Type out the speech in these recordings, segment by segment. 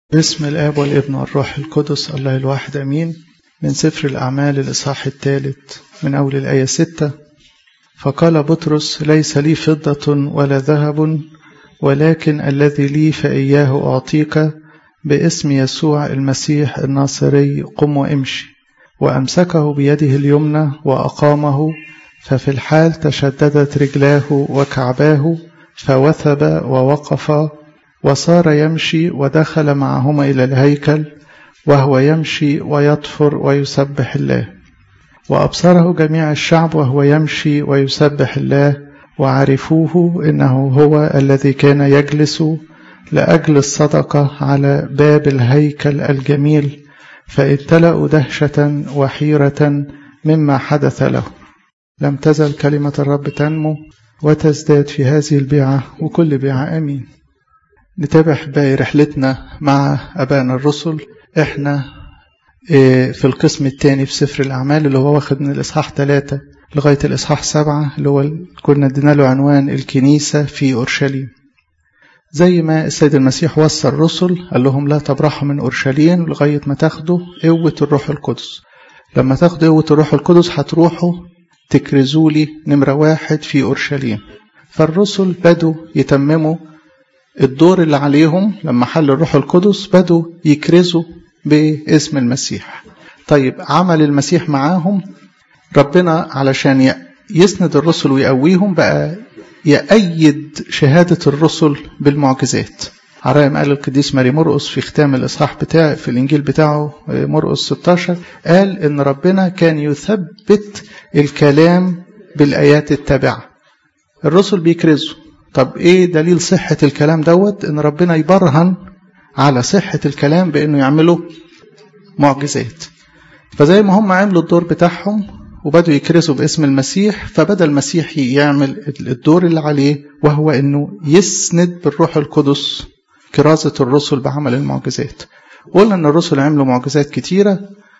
باسم الآب والابن والروح القدس الله الواحد أمين من سفر الأعمال الإصحاح الثالث من أول الآية ستة فقال بطرس ليس لي فضة ولا ذهب ولكن الذي لي فإياه أعطيك باسم يسوع المسيح الناصري قم وامشي وأمسكه بيده اليمنى وأقامه ففي الحال تشددت رجلاه وكعباه فوثب ووقف وصار يمشي ودخل معهما إلى الهيكل وهو يمشي ويطفر ويسبح الله وأبصره جميع الشعب وهو يمشي ويسبح الله وعرفوه إنه هو الذي كان يجلس لأجل الصدقة على باب الهيكل الجميل فابتلأوا دهشة وحيرة مما حدث له لم تزل كلمة الرب تنمو وتزداد في هذه البيعة وكل بيعة أمين نتابع باقي رحلتنا مع أبانا الرسل احنا في القسم الثاني في سفر الأعمال اللي هو واخد من الإصحاح ثلاثة لغاية الإصحاح سبعة اللي هو كنا ادينا له عنوان الكنيسة في أورشليم زي ما السيد المسيح وصى الرسل قال لهم لا تبرحوا من أورشليم لغاية ما تاخدوا قوة الروح القدس لما تاخدوا قوة الروح القدس هتروحوا تكرزوا لي نمرة واحد في أورشليم فالرسل بدوا يتمموا الدور اللي عليهم لما حل الروح القدس بدوا يكرزوا باسم المسيح طيب عمل المسيح معاهم ربنا علشان يسند الرسل ويقويهم بقى يأيد شهادة الرسل بالمعجزات على ما قال القديس ماري مرقس في ختام الإصحاح بتاع في الإنجيل بتاعه مرقس 16 قال إن ربنا كان يثبت الكلام بالآيات التابعة الرسل بيكرزوا طب إيه دليل صحة الكلام دوت إن ربنا يبرهن على صحة الكلام بإنه يعملوا معجزات فزي ما هم عملوا الدور بتاعهم وبدوا يكرزوا باسم المسيح فبدأ المسيح يعمل الدور اللي عليه وهو انه يسند بالروح القدس كرازة الرسل بعمل المعجزات قلنا ان الرسل عملوا معجزات كتيرة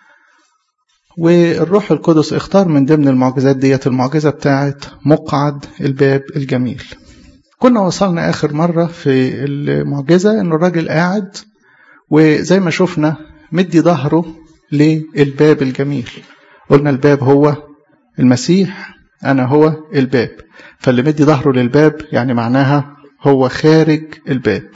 والروح القدس اختار من ضمن المعجزات ديت المعجزة بتاعت مقعد الباب الجميل كنا وصلنا آخر مرة في المعجزة إن الراجل قاعد وزي ما شفنا مدي ظهره للباب الجميل قلنا الباب هو المسيح أنا هو الباب فاللي مدي ظهره للباب يعني معناها هو خارج الباب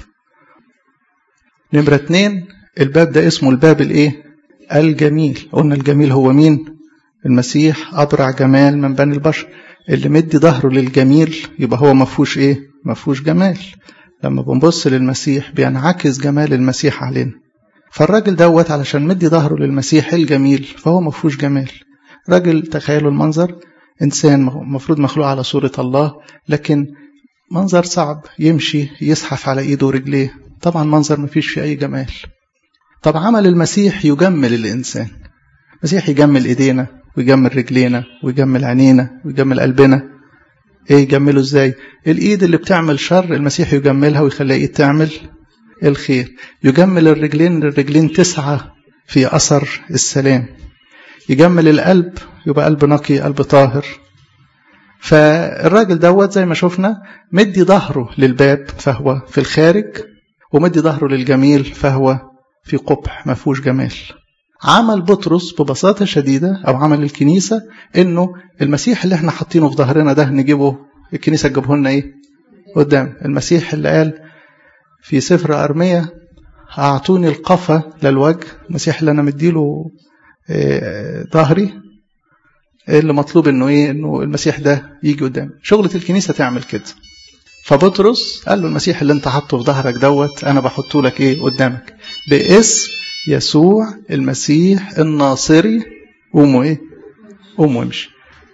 نمرة اتنين الباب ده اسمه الباب الايه الجميل قلنا الجميل هو مين المسيح أبرع جمال من بني البشر اللي مدي ظهره للجميل يبقى هو مفهوش ايه مفهوش جمال لما بنبص للمسيح بينعكس جمال المسيح علينا فالراجل دوت علشان مدي ظهره للمسيح الجميل فهو مفهوش جمال راجل تخيلوا المنظر إنسان مفروض مخلوق على صورة الله لكن منظر صعب يمشي يزحف على إيده ورجليه طبعا منظر مفيش فيه أي جمال طب عمل المسيح يجمل الإنسان المسيح يجمل إيدينا ويجمل رجلينا ويجمل عينينا ويجمل قلبنا ايه يجمله ازاي الايد اللي بتعمل شر المسيح يجملها ويخليها ايد تعمل الخير يجمل الرجلين الرجلين تسعى في اثر السلام يجمل القلب يبقى قلب نقي قلب طاهر فالراجل دوت زي ما شفنا مدي ظهره للباب فهو في الخارج ومدي ظهره للجميل فهو في قبح ما فيهوش جمال عمل بطرس ببساطة شديدة أو عمل الكنيسة إنه المسيح اللي احنا حاطينه في ظهرنا ده نجيبه الكنيسة تجيبه لنا إيه؟ قدام المسيح اللي قال في سفر أرمية أعطوني القفا للوجه المسيح اللي أنا مديله ظهري اللي مطلوب إنه إيه؟ إنه المسيح ده يجي قدام شغلة الكنيسة تعمل كده فبطرس قال له المسيح اللي أنت حاطه في ظهرك دوت أنا بحطه لك إيه قدامك باسم يسوع المسيح الناصري قوموا ايه قوموا امشي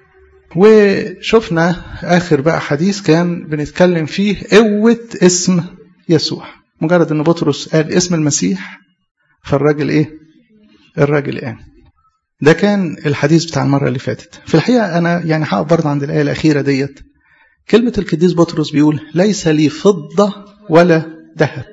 وشفنا اخر بقى حديث كان بنتكلم فيه قوة اسم يسوع مجرد ان بطرس قال اسم المسيح فالراجل ايه الراجل قام يعني. ده كان الحديث بتاع المرة اللي فاتت في الحقيقة أنا يعني هقف برضه عند الآية الأخيرة ديت كلمة القديس بطرس بيقول ليس لي فضة ولا ذهب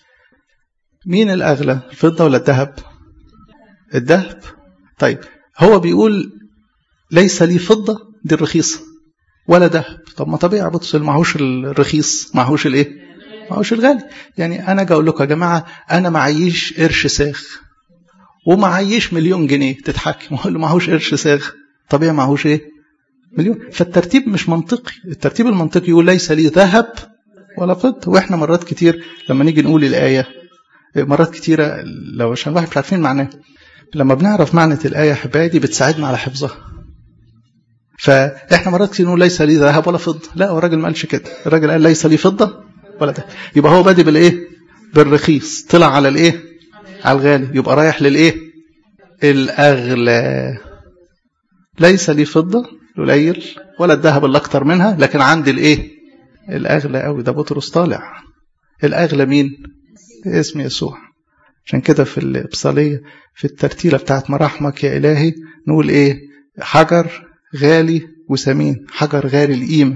مين الأغلى الفضة ولا الذهب الذهب طيب هو بيقول ليس لي فضة دي الرخيصة ولا ذهب طب ما طبيعي بطرس اللي معهوش الرخيص معهوش الايه ما هوش الغالي يعني انا اجي اقول لكم يا جماعه انا معيش قرش ساغ ومعيش مليون جنيه تتحكم اقول له معهوش قرش ساغ طبيعي معهوش ايه مليون فالترتيب مش منطقي الترتيب المنطقي يقول ليس لي ذهب ولا فضه واحنا مرات كتير لما نيجي نقول الايه مرات كتيره لو عشان الواحد مش عارفين معناها لما بنعرف معنى الايه يا حبايبي دي بتساعدنا على حفظها فاحنا مرات كتير نقول ليس لي ذهب ولا فضه لا هو الراجل ما قالش كده الراجل قال ليس لي فضه ولا ذهب يبقى هو بادئ بالايه بالرخيص طلع على الايه على الغالي يبقى رايح للايه الاغلى ليس لي فضه قليل ولا الذهب اللي اكتر منها لكن عندي الايه الاغلى قوي ده بطرس طالع الاغلى مين اسم يسوع عشان كده في الابصاليه في الترتيله بتاعت مراحمك يا الهي نقول ايه حجر غالي وثمين حجر غالي القيمه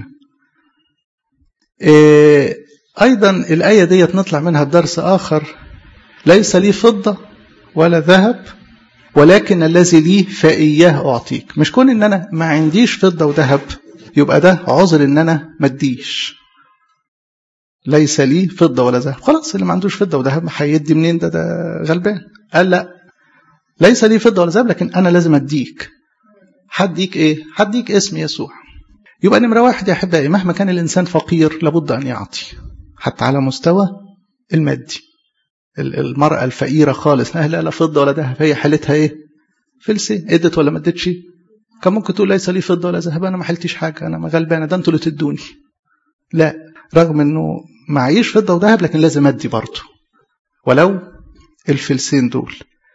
إيه ايضا الايه ديت نطلع منها بدرس اخر ليس لي فضه ولا ذهب ولكن الذي لي فإياه أعطيك مش كون إن أنا ما عنديش فضة وذهب يبقى ده عذر إن أنا ما اديش ليس لي فضة ولا ذهب خلاص اللي ما عندوش فضة وذهب هيدي منين ده ده غلبان قال لا ليس لي فضة ولا ذهب لكن أنا لازم أديك هديك إيه هديك اسم يسوع يبقى نمرة واحد يا أحبائي مهما كان الإنسان فقير لابد أن يعطي حتى على مستوى المادي المرأة الفقيرة خالص لا لا فضة ولا ذهب هي حالتها ايه فلسي ادت ولا ما ادتش كان ممكن تقول ليس لي فضة ولا ذهب انا ما حلتش حاجة انا ما غلبانة ده انتوا اللي تدوني لا رغم انه معيش فضة وذهب لكن لازم ادي برضه ولو الفلسين دول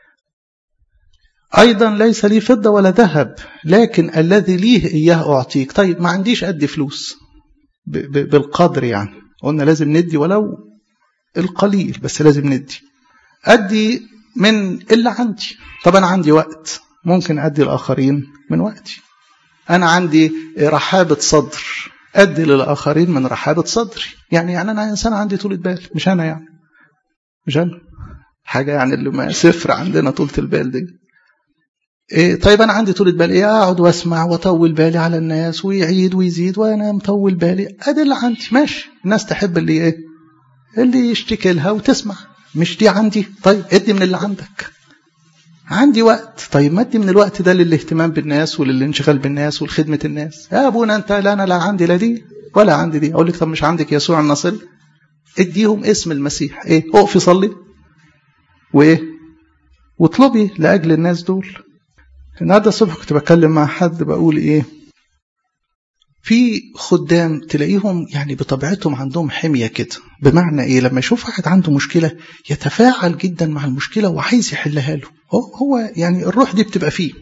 أيضا ليس لي فضة ولا ذهب لكن الذي ليه إياه أعطيك طيب ما عنديش أدي فلوس بالقدر يعني قلنا لازم ندي ولو القليل بس لازم ندي أدي من اللي عندي طب أنا عندي وقت ممكن أدي الآخرين من وقتي أنا عندي رحابة صدر أدي للآخرين من رحابة صدري يعني يعني أنا إنسان عندي طولة بال مش أنا يعني مش أنا حاجة يعني اللي ما صفر عندنا طولة البال دي إيه طيب أنا عندي طولة بال إيه أقعد وأسمع وأطول بالي على الناس ويعيد ويزيد وأنا مطول بالي أدي اللي عندي ماشي الناس تحب اللي إيه اللي يشتكي لها وتسمع مش دي عندي طيب ادي من اللي عندك عندي وقت طيب ما ادي من الوقت ده للاهتمام بالناس وللانشغال بالناس ولخدمة الناس يا ابونا انت لا انا لا عندي لا دي ولا عندي دي اقول لك طب مش عندك يسوع الناصري اديهم اسم المسيح ايه اقفي صلي وايه واطلبي لاجل الناس دول النهارده الصبح كنت بتكلم مع حد بقول ايه في خدام تلاقيهم يعني بطبيعتهم عندهم حمية كده بمعنى ايه لما يشوف واحد عنده مشكلة يتفاعل جدا مع المشكلة وعايز يحلها له هو, هو يعني الروح دي بتبقى فيه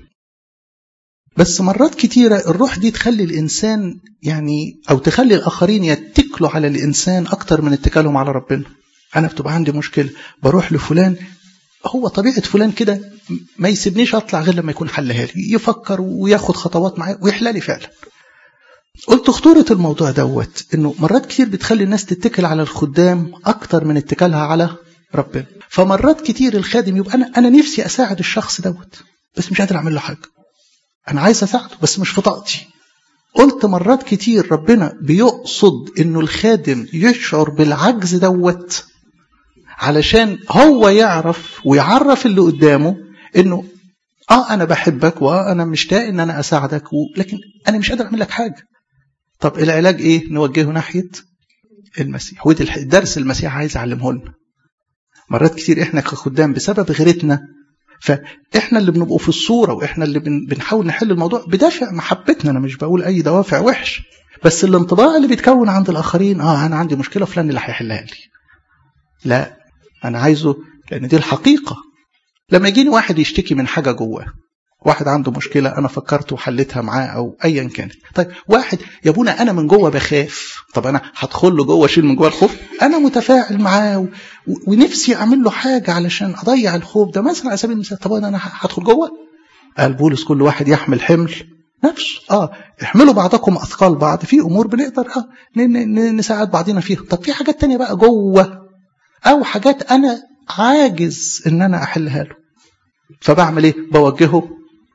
بس مرات كتيرة الروح دي تخلي الإنسان يعني أو تخلي الآخرين يتكلوا على الإنسان أكتر من اتكالهم على ربنا أنا بتبقى عندي مشكلة بروح لفلان هو طبيعة فلان كده ما يسيبنيش أطلع غير لما يكون حلها لي يفكر وياخد خطوات معايا ويحلها لي فعلا قلت خطورة الموضوع دوت انه مرات كتير بتخلي الناس تتكل على الخدام اكتر من اتكالها على ربنا فمرات كتير الخادم يبقى انا انا نفسي اساعد الشخص دوت بس مش قادر اعمل له حاجه انا عايز اساعده بس مش في طاقتي قلت مرات كتير ربنا بيقصد انه الخادم يشعر بالعجز دوت علشان هو يعرف ويعرف اللي قدامه انه اه انا بحبك وانا مشتاق ان انا اساعدك لكن انا مش قادر اعمل لك حاجه طب العلاج ايه نوجهه ناحيه المسيح ودي الدرس المسيح عايز يعلمه لنا مرات كتير احنا كخدام بسبب غيرتنا فاحنا اللي بنبقوا في الصوره واحنا اللي بنحاول نحل الموضوع بدافع محبتنا انا مش بقول اي دوافع وحش بس الانطباع اللي بيتكون عند الاخرين اه انا عندي مشكله فلان اللي هيحلها لي لا انا عايزه لان دي الحقيقه لما يجيني واحد يشتكي من حاجه جواه واحد عنده مشكلة أنا فكرت وحلتها معاه أو أيا كانت طيب واحد يا ابونا أنا من جوه بخاف طب أنا هدخل له جوه أشيل من جوه الخوف أنا متفاعل معاه و... ونفسي أعمل له حاجة علشان أضيع الخوف ده مثلا على سبيل المثال طب أنا هدخل جوه قال بولس كل واحد يحمل حمل نفسه اه احملوا بعضكم اثقال بعض في امور بنقدر اه نساعد بعضنا فيها طب في حاجات تانية بقى جوه او حاجات انا عاجز ان انا احلها له فبعمل ايه بوجهه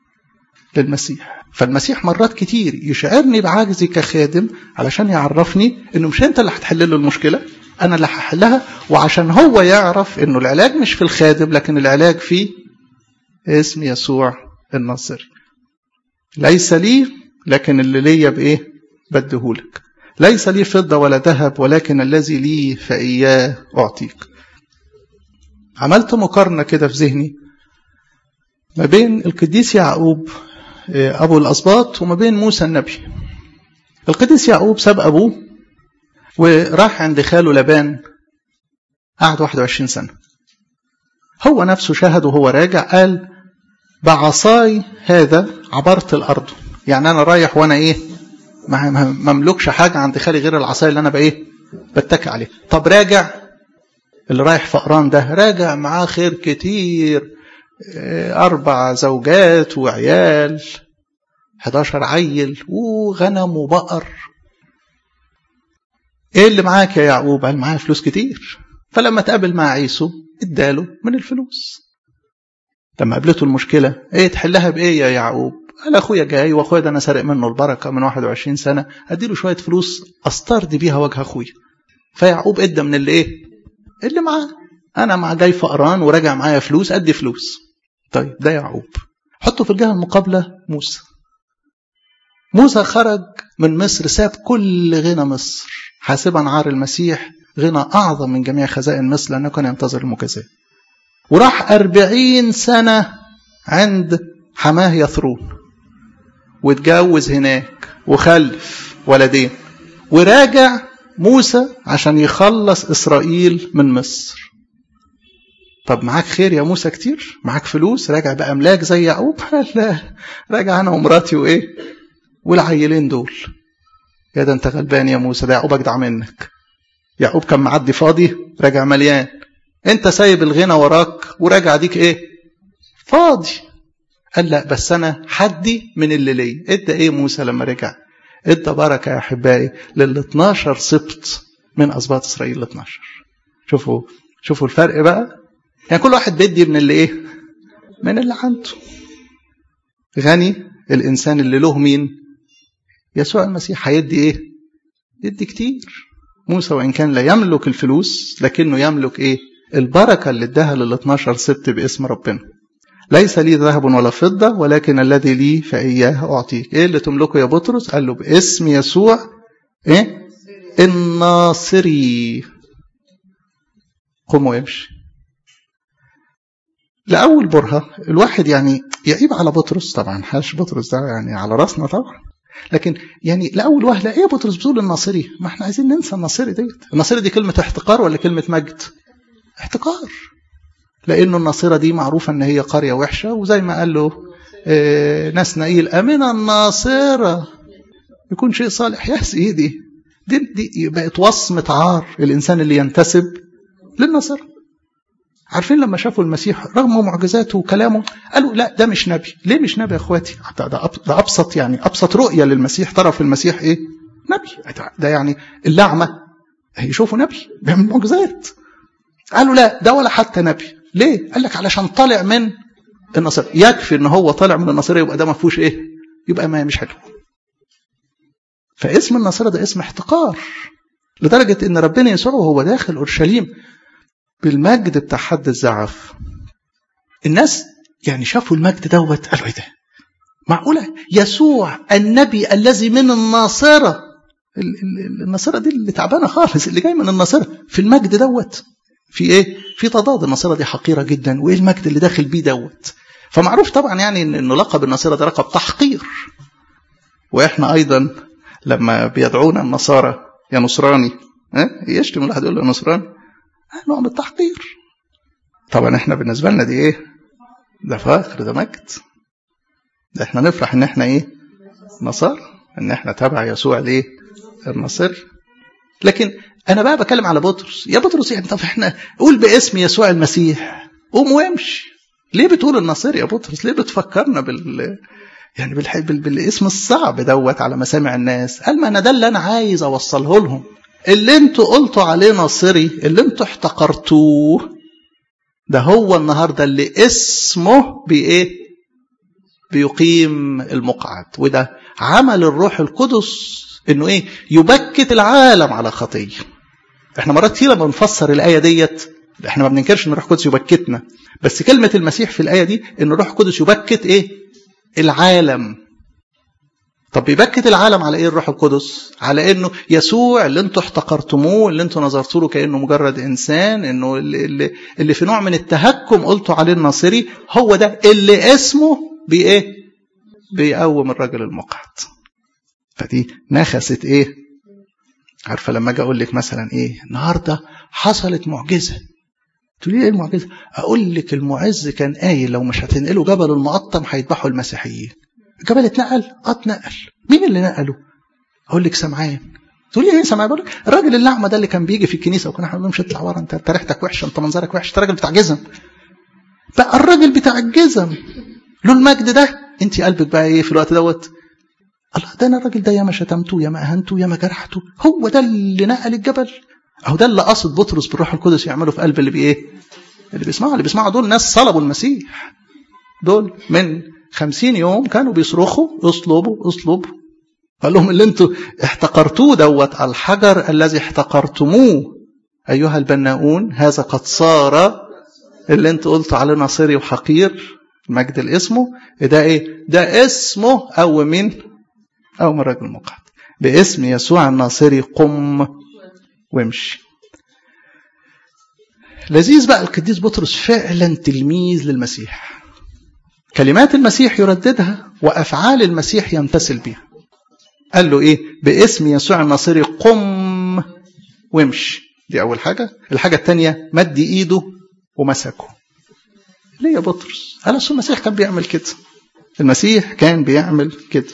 للمسيح فالمسيح مرات كتير يشعرني بعجزي كخادم علشان يعرفني انه مش انت اللي هتحل له المشكله انا اللي هحلها وعشان هو يعرف انه العلاج مش في الخادم لكن العلاج في اسم يسوع الناصري ليس لي لكن اللي ليا بايه بديهولك ليس لي فضة ولا ذهب ولكن الذي لي فإياه أعطيك عملت مقارنة كده في ذهني ما بين القديس يعقوب أبو الأسباط وما بين موسى النبي القديس يعقوب ساب أبوه وراح عند خاله لبان قعد 21 سنة هو نفسه شهد وهو راجع قال بعصاي هذا عبرت الأرض يعني أنا رايح وأنا إيه ما مملكش حاجة عند خالي غير العصاية اللي أنا بإيه بتكي عليه طب راجع اللي رايح فقران ده راجع معاه خير كتير أربع زوجات وعيال 11 عيل وغنم وبقر ايه اللي معاك يا يعقوب قال معايا فلوس كتير فلما تقابل مع عيسو اداله من الفلوس لما قابلته المشكلة ايه تحلها بايه يا يعقوب قال اخويا جاي واخويا ده انا سارق منه البركة من 21 سنة اديله شوية فلوس استرضي بيها وجه اخويا فيعقوب ادى من اللي ايه اللي معاه انا مع جاي فقران وراجع معايا فلوس ادي فلوس طيب ده يعقوب حطه في الجهة المقابلة موسى موسى خرج من مصر ساب كل غنى مصر حاسبا عار المسيح غنى أعظم من جميع خزائن مصر لأنه كان ينتظر المكازاه وراح أربعين سنة عند حماه يثرون واتجوز هناك وخلف ولدين وراجع موسى عشان يخلص إسرائيل من مصر طب معاك خير يا موسى كتير معاك فلوس راجع بأملاك زي يعقوب لا راجع أنا ومراتي وإيه والعيلين دول يا ده انت غلبان يا موسى ده يعقوب اجدع منك يعقوب كان معدي فاضي راجع مليان انت سايب الغنى وراك وراجع ديك ايه فاضي قال لا بس انا حدي من اللي ليا ادى ايه موسى لما رجع ادى بركه يا احبائي لل 12 سبط من اسباط اسرائيل ال 12 شوفوا شوفوا الفرق بقى يعني كل واحد بيدي من اللي ايه من اللي عنده غني الانسان اللي له مين يسوع المسيح هيدي ايه يدي كتير موسى وان كان لا يملك الفلوس لكنه يملك ايه البركه اللي اداها لل 12 سبت باسم ربنا ليس لي ذهب ولا فضة ولكن الذي لي فإياه أعطيك إيه اللي تملكه يا بطرس قال له باسم يسوع إيه الناصري قم ويمشي لأول برهة الواحد يعني يعيب على بطرس طبعا حاش بطرس ده يعني على راسنا طبعا لكن يعني لأول وهلة إيه بطرس بتقول الناصري ما احنا عايزين ننسى الناصري ديت الناصري دي كلمة احتقار ولا كلمة مجد احتقار لأنه الناصرة دي معروفة أن هي قرية وحشة وزي ما قال له اه ناس نقيل أمين الناصرة يكون شيء صالح يا سيدي دي, دي بقت وصمة عار الإنسان اللي ينتسب للناصرة عارفين لما شافوا المسيح رغم معجزاته وكلامه قالوا لا ده مش نبي ليه مش نبي يا اخواتي ده, ده ابسط يعني ابسط رؤيه للمسيح ترى في المسيح ايه نبي ده يعني اللعمه هيشوفوا نبي بيعمل معجزات قالوا لا ده ولا حتى نبي ليه قال لك علشان طالع من النصارى يكفي ان هو طالع من النصارى يبقى ده ما فيهوش ايه يبقى ما مش حلو فاسم النصارى ده اسم احتقار لدرجه ان ربنا يسوع وهو داخل اورشليم بالمجد بتاع حد الزعف الناس يعني شافوا المجد دوت قالوا ايه ده معقوله يسوع النبي الذي من الناصره الناصره دي اللي تعبانه خالص اللي جاي من الناصره في المجد دوت في ايه في تضاد الناصره دي حقيره جدا وايه المجد اللي داخل بيه دوت فمعروف طبعا يعني انه لقب الناصره ده لقب تحقير واحنا ايضا لما بيدعونا النصارى يا نصراني ها يشتم الواحد يقول له نصراني نوع من التحقير طبعا احنا بالنسبه لنا دي ايه ده فخر ده مجد ده احنا نفرح ان احنا ايه نصارى ان احنا تبع يسوع ليه النصري لكن انا بقى بكلم على بطرس يا بطرس يعني طب احنا قول باسم يسوع المسيح قوم وامشي ليه بتقول النصير يا بطرس ليه بتفكرنا بال يعني بالح... بال... بالاسم الصعب دوت على مسامع الناس قال ما انا ده اللي انا عايز اوصله لهم اللي انتوا قلتوا عليه ناصري اللي انتوا احتقرتوه ده هو النهارده اللي اسمه بايه بيقيم المقعد وده عمل الروح القدس انه ايه يبكت العالم على خطيه احنا مرات كتير لما بنفسر الايه ديت احنا ما بننكرش ان الروح القدس يبكتنا بس كلمه المسيح في الايه دي ان الروح القدس يبكت ايه العالم طب بيبكت العالم على ايه الروح القدس على انه يسوع اللي انتوا احتقرتموه اللي انتوا نظرتوا له كانه مجرد انسان انه اللي, اللي, اللي في نوع من التهكم قلتوا عليه الناصري هو ده اللي اسمه بايه بيقوم الراجل المقعد فدي نخست ايه عارفه لما اجي اقول لك مثلا ايه النهارده حصلت معجزه تقولي ايه المعجزه اقول لك المعز كان قايل لو مش هتنقلوا جبل المقطم هيذبحوا المسيحيين الجبل اتنقل اه اتنقل مين اللي نقله اقول لك سمعان تقولي ايه سمعان بقول لك الراجل الاعمى ده اللي كان بيجي في الكنيسه وكنا احنا مش اطلع ورا انت انت ريحتك وحشه انت منظرك وحش انت راجل بتاع جزم بقى الراجل بتاع الجزم له المجد ده انت قلبك بقى ايه في الوقت دوت الله ده انا الراجل ده ياما شتمته ياما اهنته ياما جرحته هو ده اللي نقل الجبل اهو ده اللي قصد بطرس بالروح القدس يعمله في قلب اللي بايه اللي بيسمعوا اللي بيسمعوا دول ناس صلبوا المسيح دول من خمسين يوم كانوا بيصرخوا اصلبوا اصلبوا قال لهم اللي انتوا احتقرتوه دوت على الحجر الذي احتقرتموه ايها البناؤون هذا قد صار اللي انتوا قلتوا عليه ناصري وحقير مجد الاسمه ده ايه ده اسمه او من او من رجل مقعد باسم يسوع الناصري قم وامشي لذيذ بقى القديس بطرس فعلا تلميذ للمسيح كلمات المسيح يرددها وافعال المسيح يمتثل بها قال له ايه باسم يسوع الناصري قم وامشي دي اول حاجه الحاجه الثانيه مد ايده ومسكه ليه يا بطرس قال اصل المسيح كان بيعمل كده المسيح كان بيعمل كده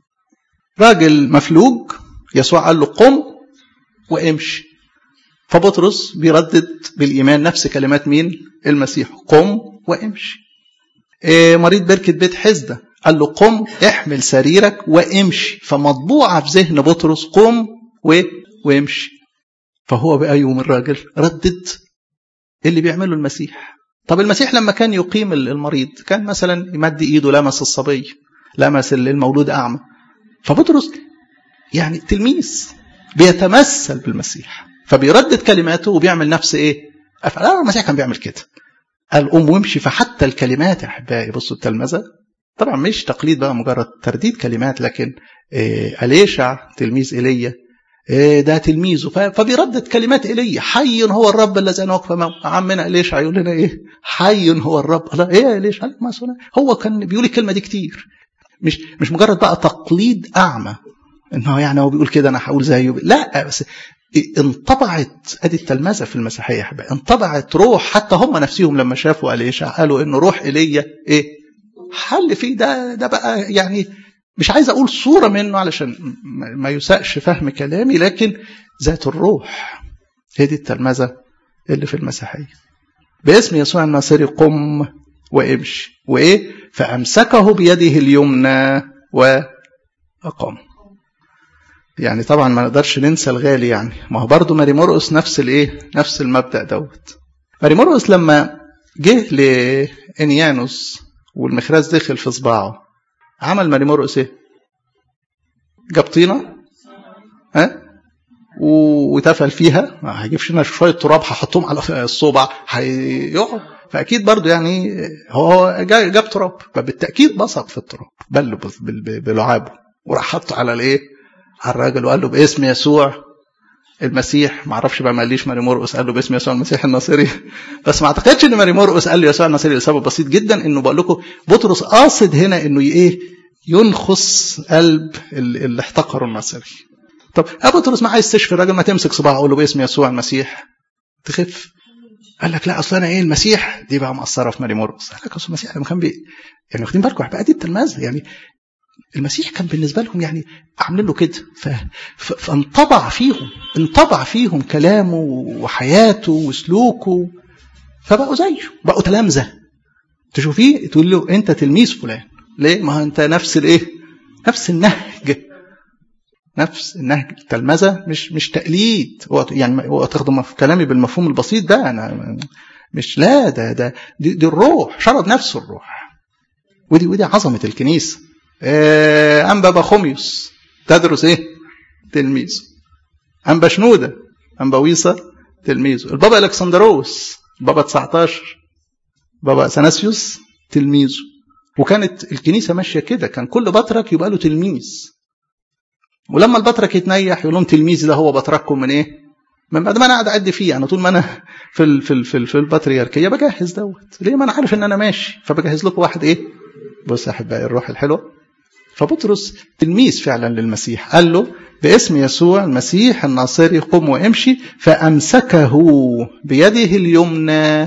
راجل مفلوج يسوع قال له قم وامشي فبطرس بيردد بالايمان نفس كلمات مين المسيح قم وامشي إيه مريض بركه بيت حزده قال له قم احمل سريرك وامشي فمطبوعه في ذهن بطرس قم و... وامشي فهو بقى يوم الراجل ردد اللي بيعمله المسيح طب المسيح لما كان يقيم المريض كان مثلا يمد ايده لمس الصبي لمس المولود اعمى فبطرس يعني تلميذ بيتمثل بالمسيح فبيردد كلماته وبيعمل نفس ايه افعال المسيح كان بيعمل كده قال قوم وامشي فحتى الكلمات يا احبائي بصوا التلمذه طبعا مش تقليد بقى مجرد ترديد كلمات لكن إيه اليشع تلميذ ايليا إيه ده تلميذه فبيردد كلمات ايليا حي هو الرب الذي انا واقف امامه عمنا اليشع يقول لنا ايه حي هو الرب الله ايه يا اليشع ما هو كان بيقول الكلمه دي كتير مش مش مجرد بقى تقليد اعمى انه يعني هو بيقول كده انا هقول زيه لا بس انطبعت ادي التلمذه في المسيحيه يا حبايبي انطبعت روح حتى هم نفسهم لما شافوا اليشع قالوا انه روح ايليا ايه حل فيه ده ده بقى يعني مش عايز اقول صوره منه علشان ما يساءش فهم كلامي لكن ذات الروح هي دي التلمذه اللي في المسيحيه باسم يسوع الناصري قم وامشي وايه فامسكه بيده اليمنى واقام يعني طبعا ما نقدرش ننسى الغالي يعني ما هو برضه ماري مرقس نفس الايه نفس المبدا دوت ماري مرقس لما جه لانيانوس والمخراز دخل في صباعه عمل ماري مرقس ايه جاب طينه ها وتفل فيها ما هيجيبش لنا شويه تراب هحطهم على الصبع هيقعد فاكيد برضو يعني هو جاب تراب فبالتاكيد بصق في التراب بل بلعابه وراح حطه على الايه على الراجل وقال له باسم يسوع المسيح ما اعرفش بقى ما قاليش ماري مرقس قال له باسم يسوع المسيح الناصري بس ما اعتقدش ان ماري مرقس قال له يسوع الناصري لسبب بسيط جدا انه بقول لكم بطرس قاصد هنا انه ايه ينخص قلب اللي احتقروا الناصري طب ابو بطرس ما عايز تشفي الراجل ما تمسك صباعه اقول له باسم يسوع المسيح تخف قال لك لا اصل انا ايه المسيح دي بقى مقصره في ماري مرقس قال لك اصل المسيح لما كان بي يعني واخدين بالكم بقى دي التلمذه يعني المسيح كان بالنسبه لهم يعني عاملين له كده ف... ف... فانطبع فيهم انطبع فيهم كلامه وحياته وسلوكه فبقوا زيه بقوا تلامذه تشوفيه تقول له انت تلميذ فلان ليه ما انت نفس الايه نفس النهج نفس النهج التلمذه مش مش تقليد يعني هو تاخده في كلامي بالمفهوم البسيط ده انا مش لا ده ده دي, دي الروح شرب نفسه الروح ودي ودي عظمه الكنيسه إيه انبا بخوميوس تدرس ايه تلميذ انبا شنوده أمبويسة تلميذه البابا الكسندروس بابا 19 بابا اثناسيوس تلميذه وكانت الكنيسه ماشيه كده كان كل بطرك يبقى له تلميذ ولما البطرك يتنيح يقول لهم تلميذي ده هو بطرككم من ايه؟ من بعد ما انا قاعد اعد فيه يعني طول ما انا في ال في ال في, ال في البطريركيه بجهز دوت ليه ما انا عارف ان انا ماشي فبجهز لكم واحد ايه؟ بص يا احبائي الروح الحلوه فبطرس تلميذ فعلا للمسيح قال له باسم يسوع المسيح الناصري قم وامشي فامسكه بيده اليمنى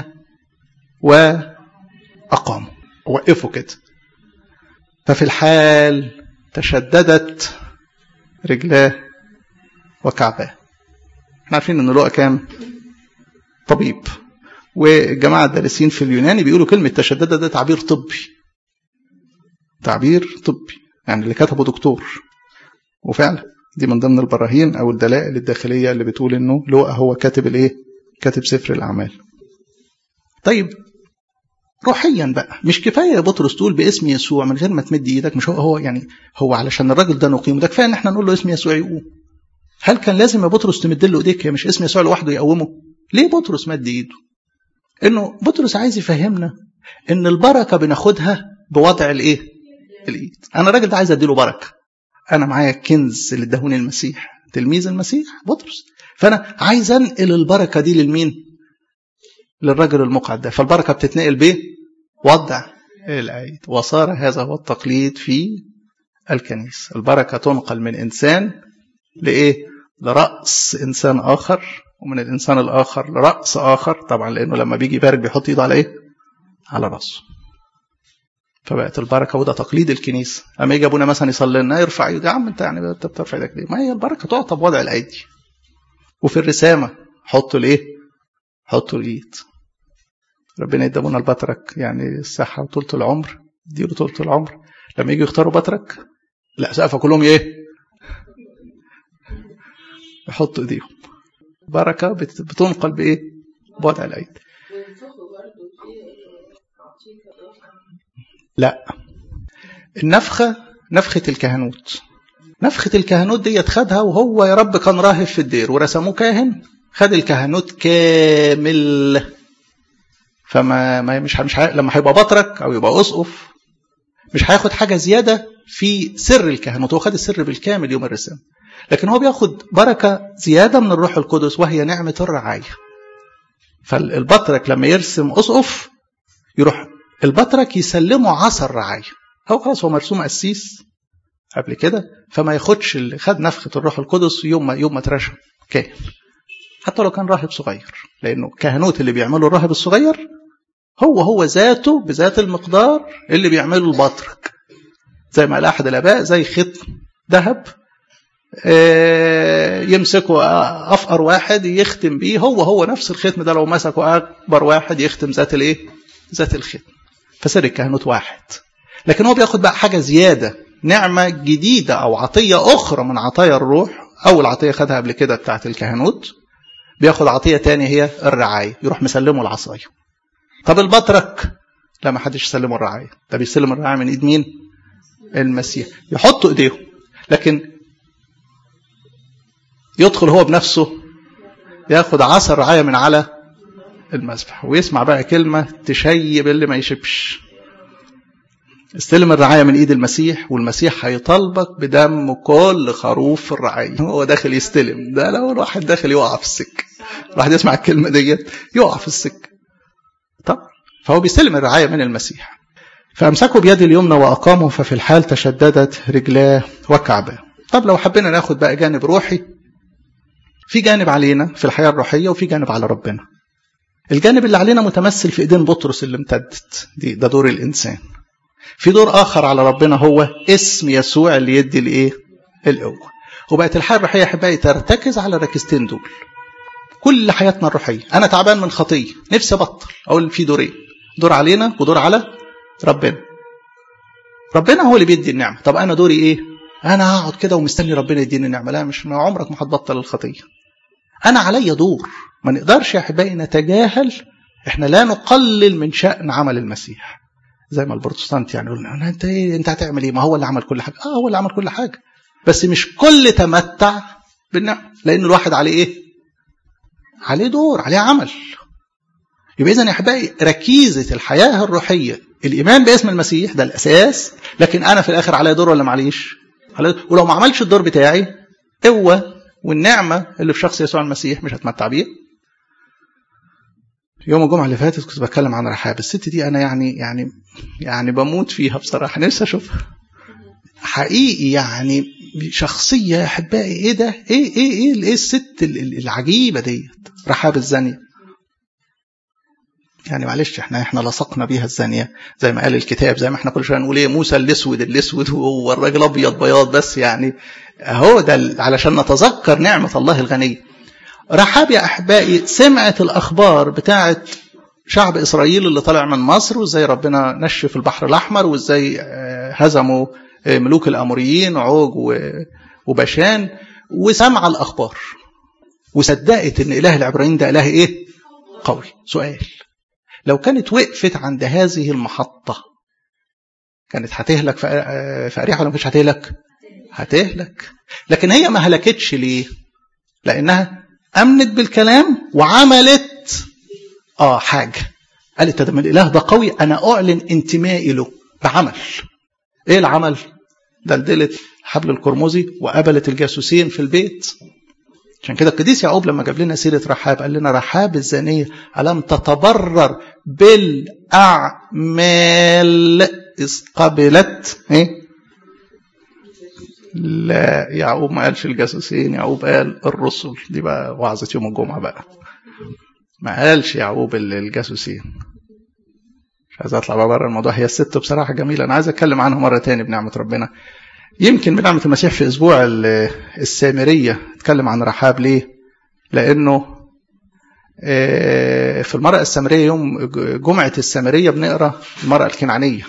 واقامه وقفه كده ففي الحال تشددت رجلاه وكعباه احنا عارفين ان لقى كان طبيب والجماعه الدارسين في اليوناني بيقولوا كلمه تشددت ده تعبير طبي تعبير طبي يعني اللي كتبه دكتور وفعلا دي من ضمن البراهين او الدلائل الداخليه اللي بتقول انه لوقا هو كاتب الايه كاتب سفر الاعمال طيب روحيا بقى مش كفايه يا بطرس تقول باسم يسوع من غير ما تمد ايدك مش هو هو يعني هو علشان الراجل ده نقيم ده كفايه ان احنا نقول له اسم يسوع يقوم هل كان لازم يا بطرس تمد له ايديك مش اسم يسوع لوحده يقومه ليه بطرس مد ايده انه بطرس عايز يفهمنا ان البركه بناخدها بوضع الايه الايد انا الراجل ده عايز اديله بركه انا معايا الكنز اللي اداهوني المسيح تلميذ المسيح بطرس فانا عايز انقل البركه دي للمين للرجل المقعد ده فالبركه بتتنقل بايه وضع الايد وصار هذا هو التقليد في الكنيسه البركه تنقل من انسان لايه لراس انسان اخر ومن الانسان الاخر لراس اخر طبعا لانه لما بيجي يبارك بيحط ايده على ايه على راسه فبقت البركه وده تقليد الكنيسه اما يجي ابونا مثلا يصلي لنا يرفع ايده يا عم انت يعني انت بترفع ايدك ليه؟ ما هي البركه تعطى بوضع الايدي وفي الرسامه حطوا الايه؟ حطوا الايد ربنا يدي ابونا البطرك يعني الصحه وطولة العمر يديله طولة العمر لما يجوا يختاروا بطرك لا سقفه كلهم ايه؟ يحطوا ايديهم بركه بتنقل بايه؟ بوضع الايد لا النفخة نفخة الكهنوت نفخة الكهنوت دي خدها وهو يا رب كان راهب في الدير ورسموه كاهن خد الكهنوت كامل فما ما مش مش لما هيبقى بطرك او يبقى اسقف مش هياخد حاجه زياده في سر الكهنوت هو خد السر بالكامل يوم الرسام لكن هو بياخد بركه زياده من الروح القدس وهي نعمه الرعايه فالبطرك لما يرسم اسقف يروح البطرك يسلمه عصا الرعايه هو خلاص هو مرسوم قسيس قبل كده فما ياخدش اللي خد نفخه الروح القدس يوم ما يوم ما اترشم كاهن حتى لو كان راهب صغير لانه كهنوت اللي بيعمله الراهب الصغير هو هو ذاته بذات المقدار اللي بيعمله البطرك زي ما قال احد الاباء زي ختم ذهب يمسكه افقر واحد يختم بيه هو هو نفس الختم ده لو مسكه اكبر واحد يختم ذات الايه ذات الختم فسر الكهنوت واحد لكن هو بياخد بقى حاجه زياده نعمه جديده او عطيه اخرى من عطايا الروح اول عطيه خدها قبل كده بتاعه الكهنوت بياخد عطيه تانية هي الرعايه يروح مسلمه العصايه طب البطرك لا ما حدش يسلمه الرعايه ده بيسلم الرعايه من ايد مين المسيح يحطوا ايديهم لكن يدخل هو بنفسه ياخد عصا الرعايه من على المذبح ويسمع بقى كلمه تشيب اللي ما يشبش استلم الرعاية من ايد المسيح والمسيح هيطالبك بدم كل خروف في الرعاية هو داخل يستلم ده لو الواحد داخل يقع في السكة الواحد يسمع الكلمة ديت يقع في السكة طب فهو بيستلم الرعاية من المسيح فأمسكه بيد اليمنى وأقامه ففي الحال تشددت رجلاه وكعباه طب لو حبينا ناخد بقى جانب روحي في جانب علينا في الحياة الروحية وفي جانب على ربنا الجانب اللي علينا متمثل في ايدين بطرس اللي امتدت دي ده دور الانسان في دور اخر على ربنا هو اسم يسوع اللي يدي الايه القوه وبقت الحياه الروحيه يا احبائي ترتكز على الركستين دول كل حياتنا الروحيه انا تعبان من خطيه نفسي ابطل اقول في دورين دور علينا ودور على ربنا ربنا هو اللي بيدي النعمه طب انا دوري ايه انا هقعد كده ومستني ربنا يديني النعمه لا مش ما عمرك ما هتبطل الخطيه انا عليا دور ما نقدرش يا احبائي نتجاهل احنا لا نقلل من شأن عمل المسيح زي ما البروتستانت يعني يقول انت ايه انت هتعمل ايه ما هو اللي عمل كل حاجه اه هو اللي عمل كل حاجه بس مش كل تمتع بالنعمه لان الواحد عليه ايه عليه دور عليه عمل يبقى اذا يا احبائي ركيزه الحياه الروحيه الايمان باسم المسيح ده الاساس لكن انا في الاخر عليا دور ولا معليش ولو ما عملش الدور بتاعي قوه والنعمه اللي في شخص يسوع المسيح مش هتمتع بيه يوم الجمعه اللي فاتت كنت بتكلم عن رحاب الست دي انا يعني يعني يعني بموت فيها بصراحه نفسي اشوفها حقيقي يعني شخصيه يا احبائي ايه ده ايه ايه ايه, إيه الست العجيبه ديت رحاب الزانيه يعني معلش احنا احنا لصقنا بيها الزانيه زي ما قال الكتاب زي ما احنا كل شويه نقول ايه موسى الاسود الاسود هو الراجل ابيض بياض بس يعني اهو ده علشان نتذكر نعمه الله الغنيه رحاب يا احبائي سمعت الاخبار بتاعه شعب اسرائيل اللي طلع من مصر وازاي ربنا نشف البحر الاحمر وازاي هزموا ملوك الاموريين عوج وبشان وسمع الاخبار وصدقت ان اله العبرانيين ده اله ايه قوي سؤال لو كانت وقفت عند هذه المحطة كانت هتهلك في أريحة ولا ما كانتش هتهلك؟ هتهلك لكن هي ما هلكتش ليه؟ لأنها أمنت بالكلام وعملت آه حاجة قالت ده من الإله ده قوي أنا أعلن انتمائي له بعمل إيه العمل؟ دلدلت حبل القرمزي وقبلت الجاسوسين في البيت عشان كده القديس يعقوب لما جاب لنا سيرة رحاب قال لنا رحاب الزانية ألم تتبرر بالأعمال إذ قبلت إيه؟ لا يعقوب ما قالش الجاسوسين يعقوب قال الرسل دي بقى وعظة يوم الجمعة بقى ما قالش يعقوب الجاسوسين مش عايز اطلع بقى بره الموضوع هي الست بصراحة جميلة أنا عايز أتكلم عنها مرة تاني بنعمة ربنا يمكن بنعمة المسيح في أسبوع السامرية اتكلم عن رحاب ليه لأنه في المرأة السامرية يوم جمعة السامرية بنقرأ المرأة الكنعانية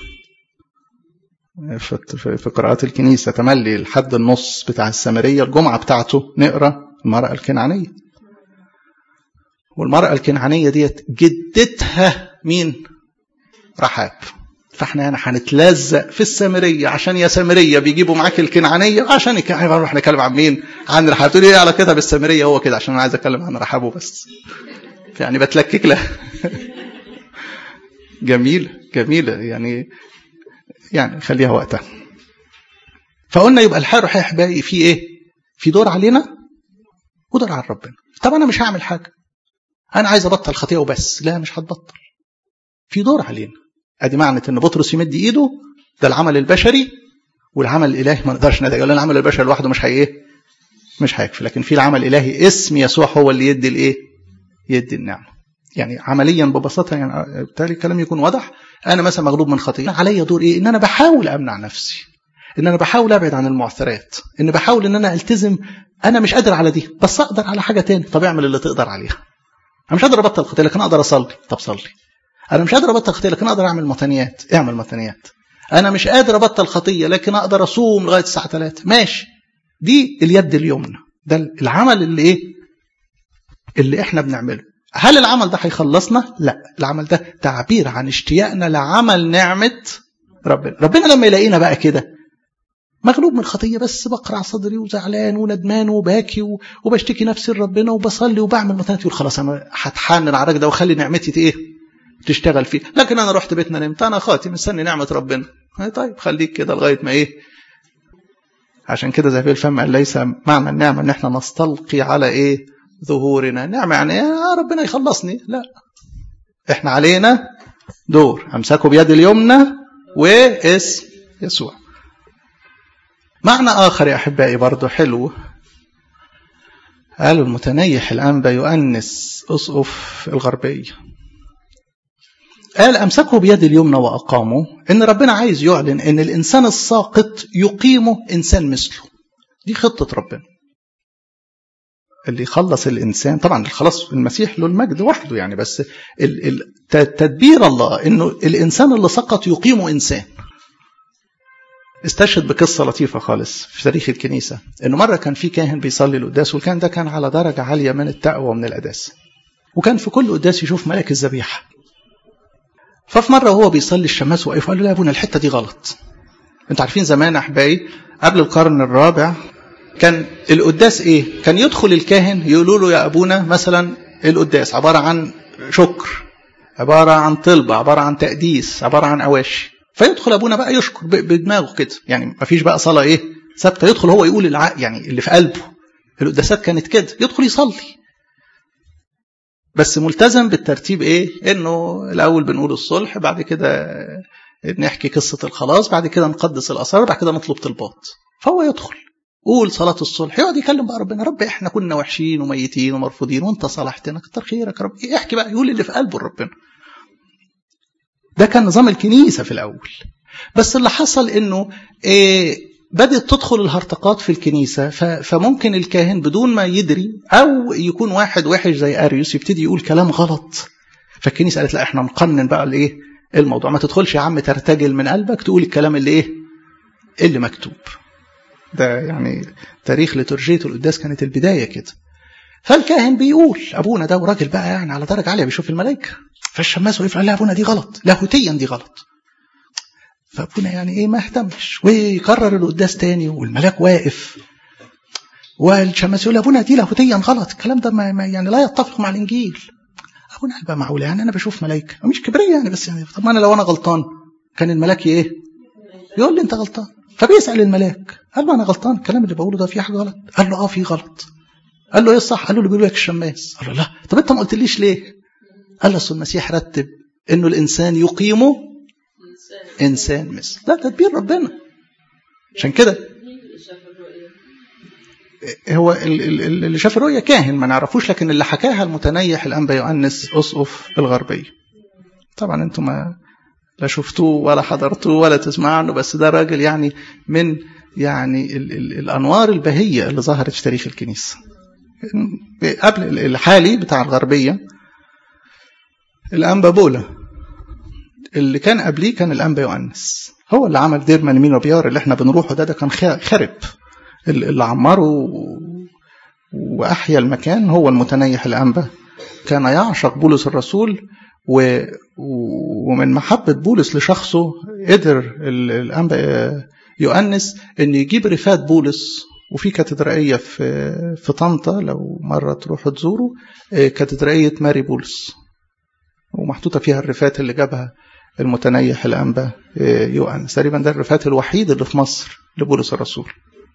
في قراءات الكنيسة تملي لحد النص بتاع السامرية الجمعة بتاعته نقرأ المرأة الكنعانية والمرأة الكنعانية ديت جدتها مين رحاب فاحنا هنا هنتلزق في السامريه عشان يا سامريه بيجيبوا معاك الكنعانيه عشان نروح نتكلم عن مين؟ عن رحاب تقول ايه علاقتها بالسامريه هو كده عشان انا عايز اتكلم عن رحاب وبس. يعني بتلكك لها. جميله جميله يعني يعني خليها وقتها. فقلنا يبقى الحياه الروحيه يا احبائي في ايه؟ في دور علينا ودور على ربنا. طب انا مش هعمل حاجه. انا عايز ابطل خطيئه وبس، لا مش هتبطل. في دور علينا. ادي معنى ان بطرس يمد ايده ده العمل البشري والعمل الالهي ما نقدرش ندعي يقول العمل البشري لوحده مش هي ايه مش هيكفي لكن في العمل الالهي اسم يسوع هو اللي يدي الايه يدي النعمه يعني عمليا ببساطه يعني بالتالي الكلام يكون واضح انا مثلا مغلوب من خطيه عليا دور ايه ان انا بحاول امنع نفسي ان انا بحاول ابعد عن المعثرات ان بحاول ان انا التزم انا مش قادر على دي بس اقدر على حاجه تاني طب اعمل اللي تقدر عليها انا مش قادر ابطل خطيه لكن اقدر اصلي طب صلي انا مش قادر ابطل خطيه لكن اقدر اعمل متنيات اعمل متنيات انا مش قادر ابطل خطيه لكن اقدر اصوم لغايه الساعه 3 ماشي دي اليد اليمنى ده العمل اللي ايه اللي احنا بنعمله هل العمل ده هيخلصنا لا العمل ده تعبير عن اشتياقنا لعمل نعمه ربنا ربنا لما يلاقينا بقى كده مغلوب من خطيه بس بقرع صدري وزعلان وندمان وباكي وبشتكي نفسي لربنا وبصلي وبعمل متنيات يقول خلاص انا هتحنن على الراجل ده واخلي نعمتي ايه تشتغل فيه لكن انا رحت بيتنا نمت انا خاطي مستني نعمه ربنا طيب خليك كده لغايه ما ايه عشان كده زي في الفم قال ليس معنى النعمه ان احنا نستلقي على ايه ظهورنا نعمه يعني يا ربنا يخلصني لا احنا علينا دور امسكوا بيد اليمنى واسم يسوع معنى اخر يا احبائي برضه حلو قالوا المتنيح الانبا يؤنس اسقف الغربيه قال أمسكه بيد اليمنى وأقامه إن ربنا عايز يعلن إن الإنسان الساقط يقيمه إنسان مثله دي خطة ربنا اللي يخلص الإنسان طبعا الخلاص المسيح له المجد وحده يعني بس تدبير الله إنه الإنسان اللي سقط يقيمه إنسان استشهد بقصة لطيفة خالص في تاريخ الكنيسة إنه مرة كان في كاهن بيصلي القداس والكاهن ده كان على درجة عالية من التقوى ومن القداسة وكان في كل قداس يشوف ملك الذبيحة ففي مرة وهو بيصلي الشماس وقف قال له لا يا ابونا الحتة دي غلط انتوا عارفين زمان أحبائي قبل القرن الرابع كان القداس ايه كان يدخل الكاهن يقولوا له يا ابونا مثلا القداس عبارة عن شكر عبارة عن طلبة عبارة عن تقديس عبارة عن أواشي فيدخل أبونا بقى يشكر بدماغه كده يعني ما فيش بقى صلاة إيه ثابتة يدخل هو يقول الع... يعني اللي في قلبه القداسات كانت كده يدخل يصلي بس ملتزم بالترتيب ايه انه الاول بنقول الصلح بعد كده نحكي قصة الخلاص بعد كده نقدس الأسرار بعد كده نطلب طلبات فهو يدخل قول صلاة الصلح يقعد يكلم بقى ربنا رب احنا كنا وحشين وميتين ومرفوضين وانت صلحتنا كتر خيرك يا رب احكي بقى يقول اللي في قلبه لربنا ده كان نظام الكنيسة في الأول بس اللي حصل انه إيه بدأت تدخل الهرطقات في الكنيسة فممكن الكاهن بدون ما يدري أو يكون واحد وحش زي أريوس يبتدي يقول كلام غلط فالكنيسة قالت لا احنا نقنن بقى الايه الموضوع ما تدخلش يا عم ترتجل من قلبك تقول الكلام اللي ايه اللي مكتوب ده يعني تاريخ لترجية القداس كانت البداية كده فالكاهن بيقول ابونا ده وراجل بقى يعني على درجة عالية بيشوف الملائكة فالشماس وقف قال لا ابونا دي غلط لاهوتيا دي غلط فابونا يعني ايه ما اهتمش ويكرر القداس تاني والملاك واقف والشماس يقول ابونا دي لاهوتيا غلط الكلام ده ما يعني لا يتفق مع الانجيل ابونا قال بقى معقوله يعني انا بشوف ملائكه مش كبريه يعني بس يعني طب ما انا لو انا غلطان كان الملاك ايه يقول لي انت غلطان فبيسال الملاك قال له انا غلطان الكلام اللي بقوله ده فيه حاجه غلط قال له اه في غلط قال له ايه الصح قال له اللي بيقول لك الشماس قال له لا طب انت ما قلتليش ليه قال له اصل المسيح رتب انه الانسان يقيمه انسان مثل ده تدبير ربنا عشان كده هو اللي شاف الرؤيا كاهن ما نعرفوش لكن اللي حكاها المتنيح الانبا يؤنس اسقف الغربيه طبعا انتم ما لا شفتوه ولا حضرتوه ولا تسمعوا عنه بس ده راجل يعني من يعني ال ال الانوار البهيه اللي ظهرت في تاريخ الكنيسه قبل الحالي بتاع الغربيه الانبا بولا اللي كان قبليه كان الانبا يؤنس هو اللي عمل دير منمين وبيار اللي احنا بنروحه ده ده كان خرب اللي عمره واحيا المكان هو المتنيح الانبا كان يعشق بولس الرسول و ومن محبة بولس لشخصه قدر الأنبا يؤنس أن يجيب رفات بولس وفي كاتدرائية في في طنطا لو مرة تروحوا تزوروا كاتدرائية ماري بولس ومحطوطة فيها الرفات اللي جابها المتنيح الأنبا يؤنس تقريبا ده الرفات الوحيد اللي في مصر لبولس الرسول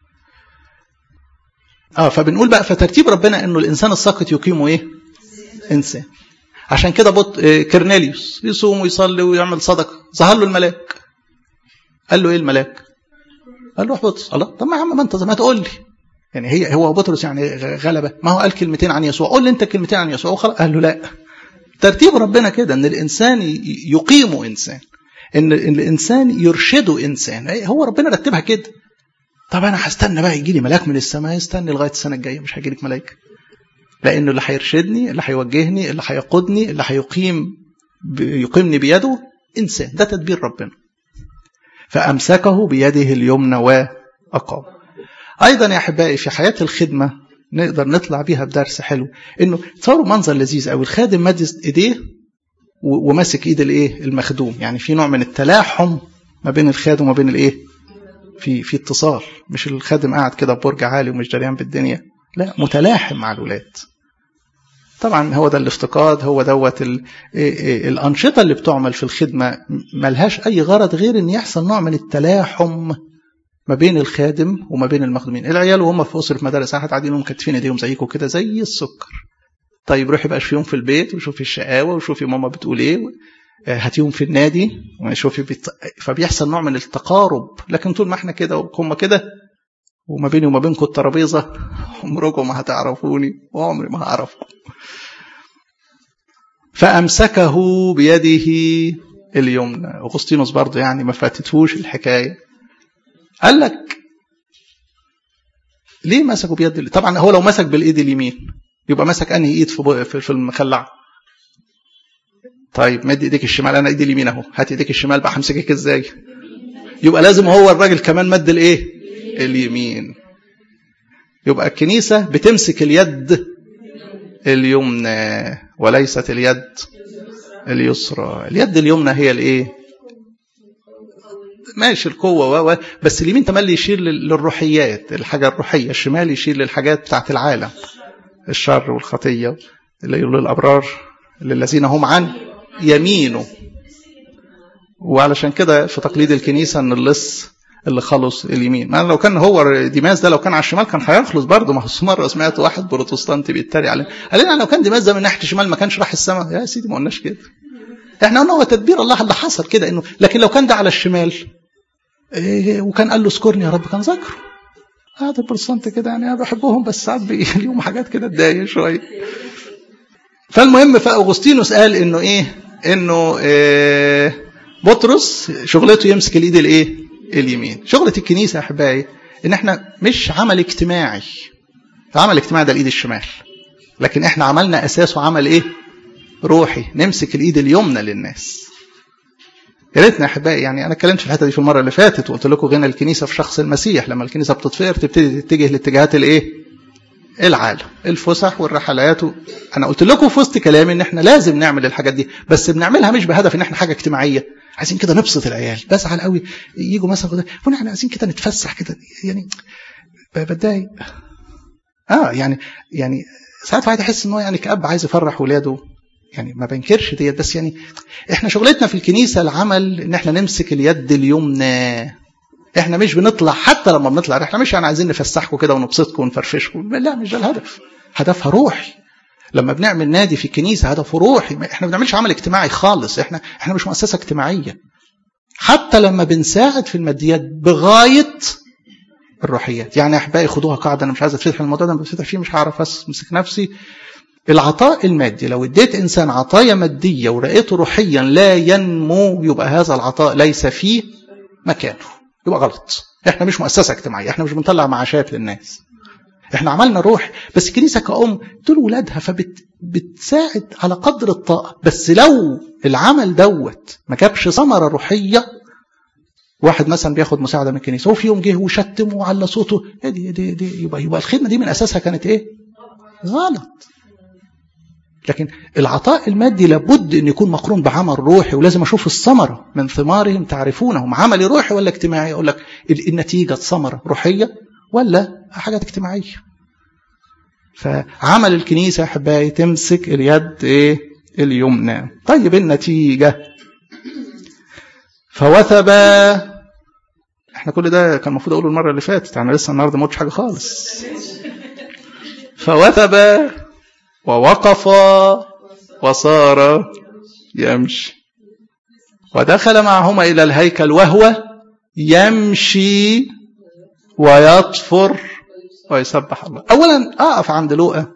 اه فبنقول بقى فترتيب ربنا انه الانسان الساقط يقيمه ايه انسان عشان كده بط كرنيليوس يصوم ويصلي ويعمل صدقه ظهر له الملاك قال له ايه الملاك قال له احبط الله طب ما يا عم ما انت ما تقول لي يعني هي هو بطرس يعني غلبه ما هو قال كلمتين عن يسوع قول لي انت كلمتين عن يسوع وخلاص قال له لا ترتيب ربنا كده ان الانسان يقيمه انسان ان الانسان يرشده انسان هو ربنا رتبها كده طب انا هستنى بقى يجي لي ملاك من السماء استني لغايه السنه الجايه مش هيجي لك ملائكه لانه اللي هيرشدني اللي هيوجهني اللي هيقودني اللي هيقيم يقيمني بيده انسان ده تدبير ربنا فامسكه بيده اليمنى واقام ايضا يا احبائي في حياه الخدمه نقدر نطلع بيها بدرس حلو انه تصوروا منظر لذيذ قوي الخادم مد ايديه وماسك ايد الايه المخدوم يعني في نوع من التلاحم ما بين الخادم وما بين الايه في في اتصال مش الخادم قاعد كده ببرج عالي ومش دريان بالدنيا لا متلاحم مع الولاد طبعا هو ده الافتقاد هو دوت الانشطه اللي بتعمل في الخدمه ملهاش اي غرض غير ان يحصل نوع من التلاحم ما بين الخادم وما بين المخدومين العيال وهم في اسره مدارس احد قاعدين مكتفين ايديهم زيكم كده زي السكر طيب روحي بقى شوفيهم في البيت وشوفي الشقاوه وشوفي ماما بتقول ايه هاتيهم في النادي وشوفي بيت... فبيحصل نوع من التقارب لكن طول ما احنا كده وهم كده وما بيني وما بينكم الترابيزه عمركم ما هتعرفوني وعمري ما هعرفكم فامسكه بيده اليمنى اغسطينوس برضه يعني ما فاتتهوش الحكايه قال لك ليه مسكوا بيد طبعا هو لو مسك بالايد اليمين يبقى مسك انهي ايد في في المخلع طيب مد ايديك الشمال انا ايدي اليمين اهو هات ايديك الشمال بقى همسكك ازاي يبقى لازم هو الراجل كمان مد الايه اليمين يبقى الكنيسه بتمسك اليد اليمنى وليست اليد اليسرى اليد اليمنى هي الايه ماشي القوه و بس اليمين تملي يشير للروحيات الحاجه الروحيه الشمال يشير للحاجات بتاعت العالم الشر والخطيه اللي يقول الابرار للذين هم عن يمينه وعلشان كده في تقليد الكنيسه ان اللص اللي خلص اليمين ما لو كان هو ديماس ده لو كان على الشمال كان هيخلص برضه ما هو مره سمعت واحد بروتستانتي بيتريق عليه قال لنا لو كان ديماس ده من ناحيه الشمال ما كانش راح السماء يا سيدي ما قلناش كده احنا قلنا هو تدبير الله اللي حصل كده انه لكن لو كان ده على الشمال إيه وكان قال له اذكرني يا رب كان ذكره هذا البروتستانت كده يعني انا بحبهم بس ساعات ليهم حاجات كده تضايق شويه فالمهم فاغسطينوس قال انه ايه انه إيه بطرس شغلته يمسك الايد الايه اليمين شغله الكنيسه يا احبائي ان احنا مش عمل اجتماعي عمل اجتماعي ده الايد الشمال لكن احنا عملنا اساسه عمل ايه روحي نمسك الايد اليمنى للناس يا ريتنا يا احبائي يعني انا اتكلمت في الحته دي في المره اللي فاتت وقلت لكم غنى الكنيسه في شخص المسيح لما الكنيسه بتطفئر تبتدي تتجه لاتجاهات الايه العالم الفسح والرحلات و... انا قلت لكم في وسط كلامي ان احنا لازم نعمل الحاجات دي بس بنعملها مش بهدف ان احنا حاجه اجتماعيه عايزين كده نبسط العيال بزعل قوي يجوا مثلا كده احنا عايزين كده نتفسح كده يعني بتضايق اه يعني يعني ساعات الواحد يحس ان هو يعني كاب عايز يفرح ولاده يعني ما بنكرش ديت بس يعني احنا شغلتنا في الكنيسه العمل ان احنا نمسك اليد اليمنى احنا مش بنطلع حتى لما بنطلع احنا مش يعني عايزين نفسحكم كده ونبسطكم ونفرفشكم لا مش ده الهدف هدفها روحي لما بنعمل نادي في الكنيسه هدفه روحي احنا ما بنعملش عمل اجتماعي خالص احنا احنا مش مؤسسه اجتماعيه حتى لما بنساعد في الماديات بغايه الروحيات يعني احبائي خدوها قاعده انا مش عايز اتفتح الموضوع ده بفتح فيه مش هعرف امسك نفسي العطاء المادي لو اديت انسان عطايا ماديه ورأيته روحيا لا ينمو يبقى هذا العطاء ليس فيه مكانه يبقى غلط احنا مش مؤسسه اجتماعيه احنا مش بنطلع معاشات للناس احنا عملنا روح بس الكنيسه كأم دول ولادها فبتساعد على قدر الطاقه بس لو العمل دوت ما جابش ثمره روحيه واحد مثلا بياخد مساعده من الكنيسه وفي يوم جه وشتم وعلى صوته ايه دي, دي, دي يبقى يبقى الخدمه دي من اساسها كانت ايه؟ غلط لكن العطاء المادي لابد ان يكون مقرون بعمل روحي ولازم اشوف الثمره من ثمارهم تعرفونهم عملي روحي ولا اجتماعي اقول لك النتيجه ثمره روحيه ولا حاجات اجتماعيه فعمل الكنيسه يا احبائي تمسك اليد ايه اليمنى طيب النتيجه فوثب احنا كل ده كان المفروض اقوله المره اللي فاتت انا لسه النهارده ما قلتش حاجه خالص فوثب ووقف وصار يمشي ودخل معهما إلى الهيكل وهو يمشي ويطفر ويسبح الله أولا أقف عند لوقا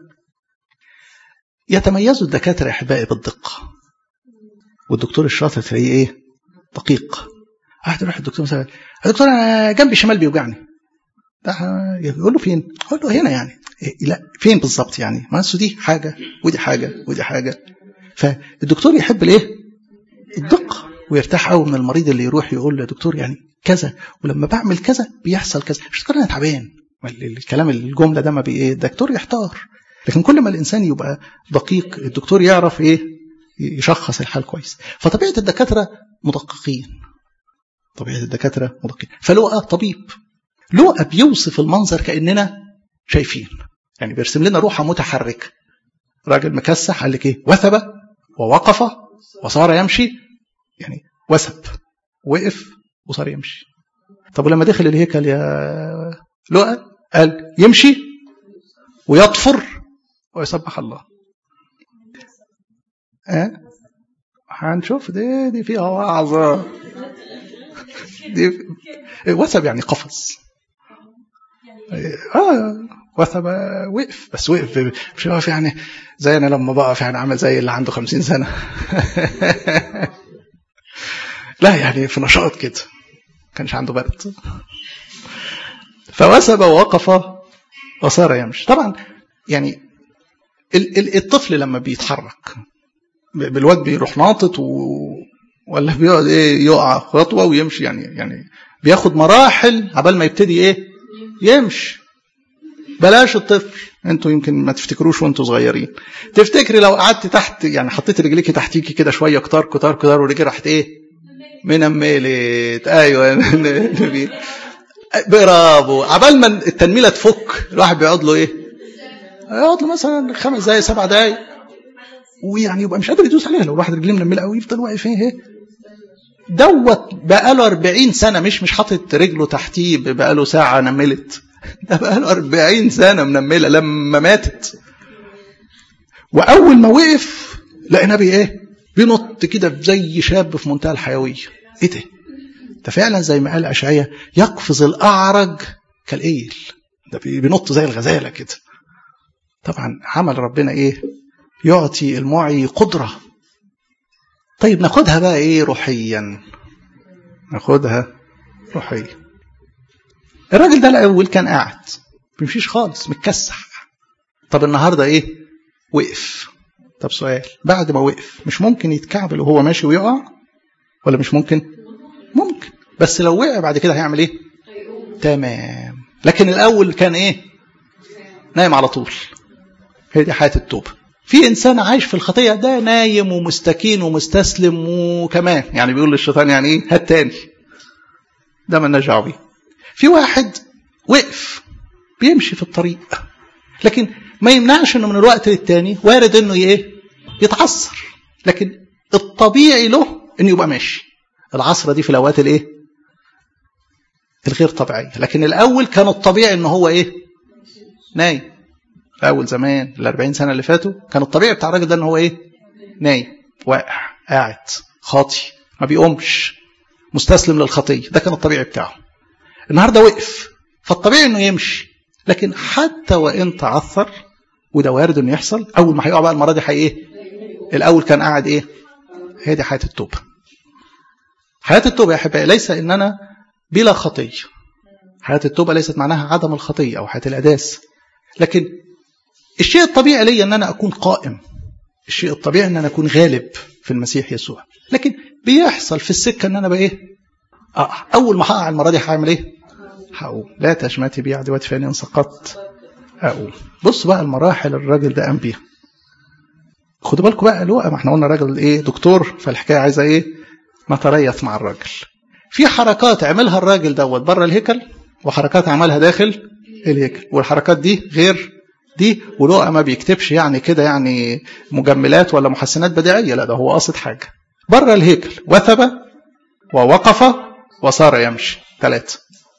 يتميز الدكاترة أحبائي بالدقة والدكتور الشاطر تلاقيه إيه دقيق واحد يروح الدكتور مثلا الدكتور أنا جنبي الشمال بيوجعني يقول له فين؟ يقول له هنا يعني لا فين بالظبط يعني ما دي حاجه ودي حاجه ودي حاجه فالدكتور يحب الايه الدقه ويرتاح قوي من المريض اللي يروح يقول له يا دكتور يعني كذا ولما بعمل كذا بيحصل كذا مش دكتور انا تعبان الكلام الجمله ده ما بي ايه الدكتور يحتار لكن كل ما الانسان يبقى دقيق الدكتور يعرف ايه يشخص الحال كويس فطبيعه الدكاتره مدققين طبيعه الدكاتره مدققين فلوقا طبيب لوقا بيوصف المنظر كاننا شايفين يعني بيرسم لنا روحه متحركه راجل مكسح قال لك ايه وثب ووقف وصار يمشي يعني وثب وقف وصار يمشي طب ولما دخل الهيكل يا لؤى قال يمشي ويطفر ويسبح الله أه؟ هنشوف دي دي فيها وعظة دي وثب يعني قفز اه وثب وقف بس وقف مش واقف يعني زي انا لما بقف يعني عامل زي اللي عنده خمسين سنه لا يعني في نشاط كده كانش عنده برد فوثب ووقف وصار يمشي طبعا يعني الطفل لما بيتحرك بالواد بيروح ناطط و... ولا بيقعد ايه يقع خطوه ويمشي يعني يعني بياخد مراحل عبال ما يبتدي ايه يمشي بلاش الطفل انتوا يمكن ما تفتكروش وانتوا صغيرين تفتكري لو قعدت تحت يعني حطيت رجليكي تحتيكي كده شويه كتار كتار كتار ورجلي راحت ايه منملت ايوه نبيل برافو عبال ما التنميله تفك الواحد بيقعد له ايه يقعد له مثلا خمس دقايق سبع دقايق ويعني يبقى مش قادر يدوس عليها لو الواحد رجليه منمله قوي يفضل واقف ايه دوت بقاله 40 سنه مش مش حاطط رجله تحتيه بقاله ساعه نملت ده بقاله 40 سنه منمله لما ماتت واول ما وقف لقينا بي ايه بينط كده زي شاب في منتهى الحيويه ايه ده ده فعلا زي ما قال اشعياء يقفز الاعرج كالايل ده بينط زي الغزاله كده طبعا عمل ربنا ايه يعطي المعي قدره طيب ناخدها بقى ايه روحيا ناخدها روحيا الراجل ده الاول كان قاعد بيمشيش خالص متكسح طب النهارده ايه وقف طب سؤال بعد ما وقف مش ممكن يتكعبل وهو ماشي ويقع ولا مش ممكن ممكن بس لو وقع بعد كده هيعمل ايه تمام لكن الاول كان ايه نايم على طول هي دي حياه التوبه في انسان عايش في الخطيه ده نايم ومستكين ومستسلم وكمان يعني بيقول للشيطان يعني ايه هات تاني ده مالناش دعوه بيه في واحد وقف بيمشي في الطريق لكن ما يمنعش انه من الوقت للتاني وارد انه ايه يتعثر لكن الطبيعي له انه يبقى ماشي العصرة دي في الاوقات الايه الغير طبيعية لكن الاول كان الطبيعي ان هو ايه نايم اول زمان ال 40 سنة اللي فاتوا كان الطبيعي بتاع الراجل ده ان هو ايه نايم واقع قاعد خاطي ما بيقومش مستسلم للخطية ده كان الطبيعي بتاعه النهارده وقف فالطبيعي انه يمشي لكن حتى وان تعثر وده وارد انه يحصل اول ما هيقع بقى المره دي هي ايه الاول كان قاعد ايه هي دي حياه التوبه حياه التوبه يا احبائي ليس ان انا بلا خطيه حياه التوبه ليست معناها عدم الخطيه او حياه الاداس لكن الشيء الطبيعي لي ان انا اكون قائم الشيء الطبيعي ان انا اكون غالب في المسيح يسوع لكن بيحصل في السكه ان انا بقى ايه آه اول ما هقع المره دي هعمل ايه هقوم لا تشمتي بي عدوات فاني ان سقطت اقوم بص بقى المراحل الراجل ده قام بيها خدوا بالكم بقى الوقت ما احنا قلنا راجل ايه دكتور فالحكايه عايزه ايه نتريث مع الراجل في حركات عملها الراجل دوت بره الهيكل وحركات عملها داخل الهيكل والحركات دي غير دي ولقى ما بيكتبش يعني كده يعني مجملات ولا محسنات بديعيه لا ده هو قاصد حاجه بره الهيكل وثب ووقف وصار يمشي ثلاثه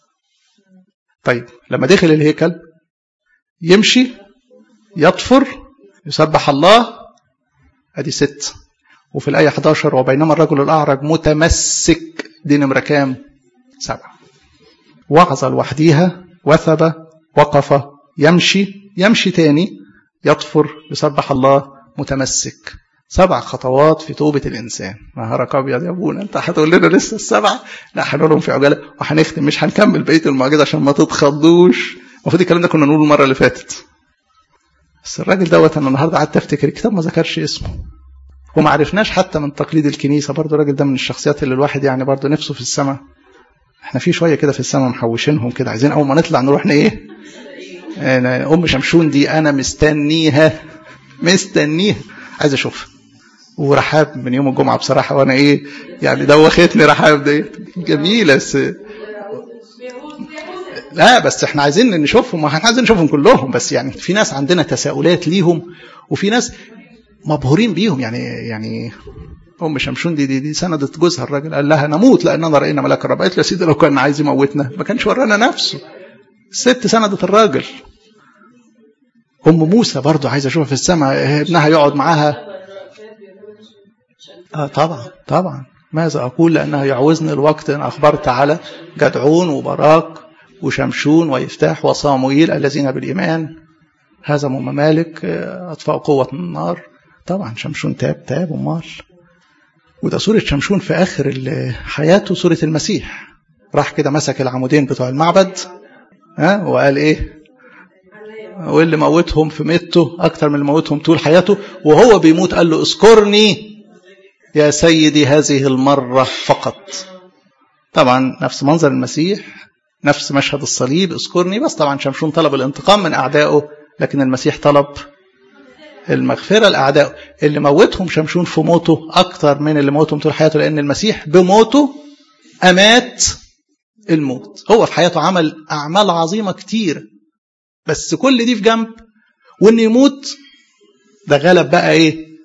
طيب لما دخل الهيكل يمشي يطفر يسبح الله ادي ست وفي الآية 11 وبينما الرجل الأعرج متمسك دي نمرة كام؟ سبعة وعظ لوحديها وثب وقف يمشي يمشي تاني يطفر يسبح الله متمسك سبع خطوات في توبة الإنسان نهارك أبيض يا أبونا أنت هتقول لنا لسه السبعة لا هنقولهم في عجالة وهنختم مش هنكمل بقية المعجزة عشان ما تتخضوش المفروض الكلام ده كنا نقوله المرة اللي فاتت بس الراجل دوت أنا النهاردة قعدت أفتكر الكتاب ما ذكرش اسمه وما عرفناش حتى من تقليد الكنيسة برضو الراجل ده من الشخصيات اللي الواحد يعني برضو نفسه في السماء احنا في شوية كده في السماء محوشينهم كده عايزين أول ما نطلع نروح ايه أنا أم شمشون دي أنا مستنيها مستنيها عايز أشوفها ورحاب من يوم الجمعة بصراحة وأنا إيه يعني دوختني رحاب دي جميلة بس لا بس احنا عايزين نشوفهم احنا عايزين نشوفهم كلهم بس يعني في ناس عندنا تساؤلات ليهم وفي ناس مبهورين بيهم يعني يعني ام شمشون دي دي, دي سندت جوزها الراجل قال لها نموت لاننا راينا ملاك الرب قالت له يا سيدي لو كان عايز يموتنا ما كانش ورانا نفسه الست سندت الراجل ام موسى برضه عايزه اشوفها في السماء ابنها يقعد معاها اه طبعا طبعا ماذا اقول لانها يعوزني الوقت ان اخبرت على جدعون وبراك وشمشون ويفتاح وصاموئيل الذين بالايمان هزموا ممالك اطفاء قوه النار طبعا شمشون تاب تاب امال وده سورة شمشون في آخر حياته سورة المسيح راح كده مسك العمودين بتوع المعبد ها وقال ايه واللي موتهم في ميته أكتر من اللي موتهم طول حياته وهو بيموت قال له اذكرني يا سيدي هذه المرة فقط طبعا نفس منظر المسيح نفس مشهد الصليب اذكرني بس طبعا شمشون طلب الانتقام من أعدائه لكن المسيح طلب المغفرة لأعدائه اللي موتهم شمشون في موته أكتر من اللي موتهم طول حياته لأن المسيح بموته أمات الموت هو في حياته عمل أعمال عظيمة كتير بس كل دي في جنب وإن يموت ده غلب بقى إيه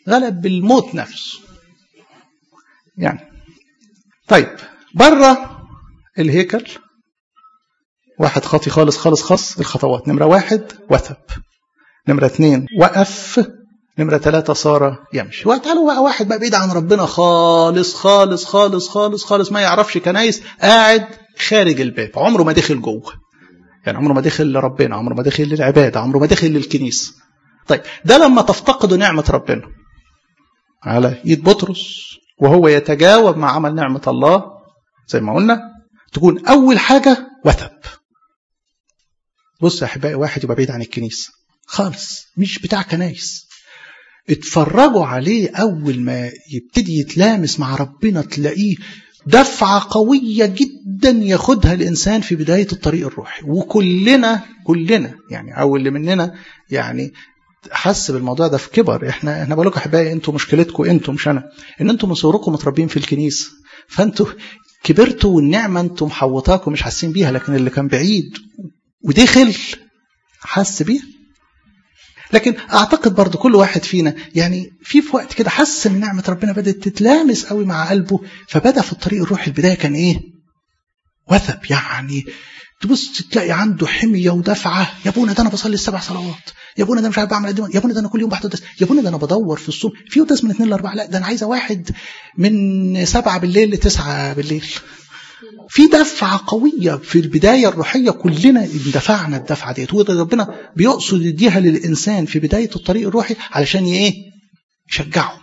غلب بالموت نفسه يعني طيب بره الهيكل واحد خاطي خالص خالص خاص الخطوات نمرة واحد وثب نمرة اتنين وقف نمرة ثلاثة صار يمشي وتعالوا بقى واحد بقى بعيد عن ربنا خالص خالص خالص خالص خالص ما يعرفش كنايس قاعد خارج الباب عمره ما دخل جوه يعني عمره ما دخل لربنا عمره ما دخل للعبادة عمره ما دخل للكنيسة طيب ده لما تفتقدوا نعمة ربنا على ايد بطرس وهو يتجاوب مع عمل نعمة الله زي ما قلنا تكون أول حاجة وثب بص يا أحبائي واحد يبقى بعيد عن الكنيسة خالص مش بتاع كنايس اتفرجوا عليه أول ما يبتدي يتلامس مع ربنا تلاقيه دفعة قوية جدا ياخدها الإنسان في بداية الطريق الروحي وكلنا كلنا يعني أو اللي مننا يعني حس بالموضوع ده في كبر احنا احنا بقول لكم احبائي انتوا مشكلتكم انتوا مش انا ان انتوا من صغركم متربيين في الكنيسه فانتوا كبرتوا والنعمه انتوا محوطاكم مش حاسين بيها لكن اللي كان بعيد ودخل حس بيها لكن اعتقد برضو كل واحد فينا يعني في في وقت كده حس ان نعمه ربنا بدات تتلامس قوي مع قلبه فبدا في الطريق الروحي البدايه كان ايه وثب يعني تبص تلاقي عنده حميه ودفعه يا ابونا ده انا بصلي السبع صلوات يا ابونا ده مش عارف بعمل قد يا ابونا ده انا كل يوم بحضر قداس يا ابونا ده انا بدور في الصوم في قداس من اثنين لاربعه لا ده انا عايزه واحد من سبعه بالليل لتسعه بالليل في دفعة قوية في البداية الروحية كلنا اندفعنا الدفعة ديت وده ربنا بيقصد يديها للإنسان في بداية الطريق الروحي علشان ايه يشجعه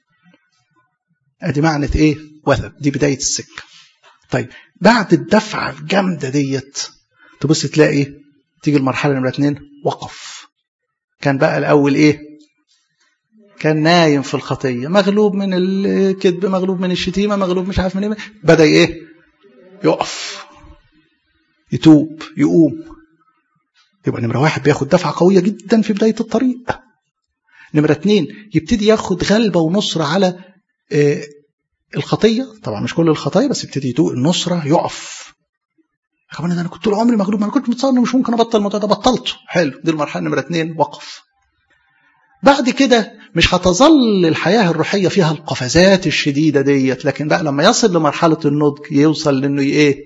ادي معنى ايه وثب دي بداية السكة طيب بعد الدفعة الجامدة ديت تبص تلاقي تيجي المرحلة نمرة اتنين وقف كان بقى الأول إيه كان نايم في الخطية مغلوب من الكذب مغلوب من الشتيمة مغلوب مش عارف من ايه بدأ ايه يقف يتوب يقوم يبقى نمرة واحد بياخد دفعة قوية جدا في بداية الطريق نمرة اتنين يبتدي ياخد غلبة ونصرة على اه الخطية طبعا مش كل الخطايا بس يبتدي يدوق النصرة يقف كمان انا كنت طول عمري مغلوب انا كنت متصور مش ممكن ابطل الموضوع ده بطلته حلو دي المرحله نمره اتنين وقف بعد كده مش هتظل الحياه الروحيه فيها القفزات الشديده ديت لكن بقى لما يصل لمرحله النضج يوصل لانه ايه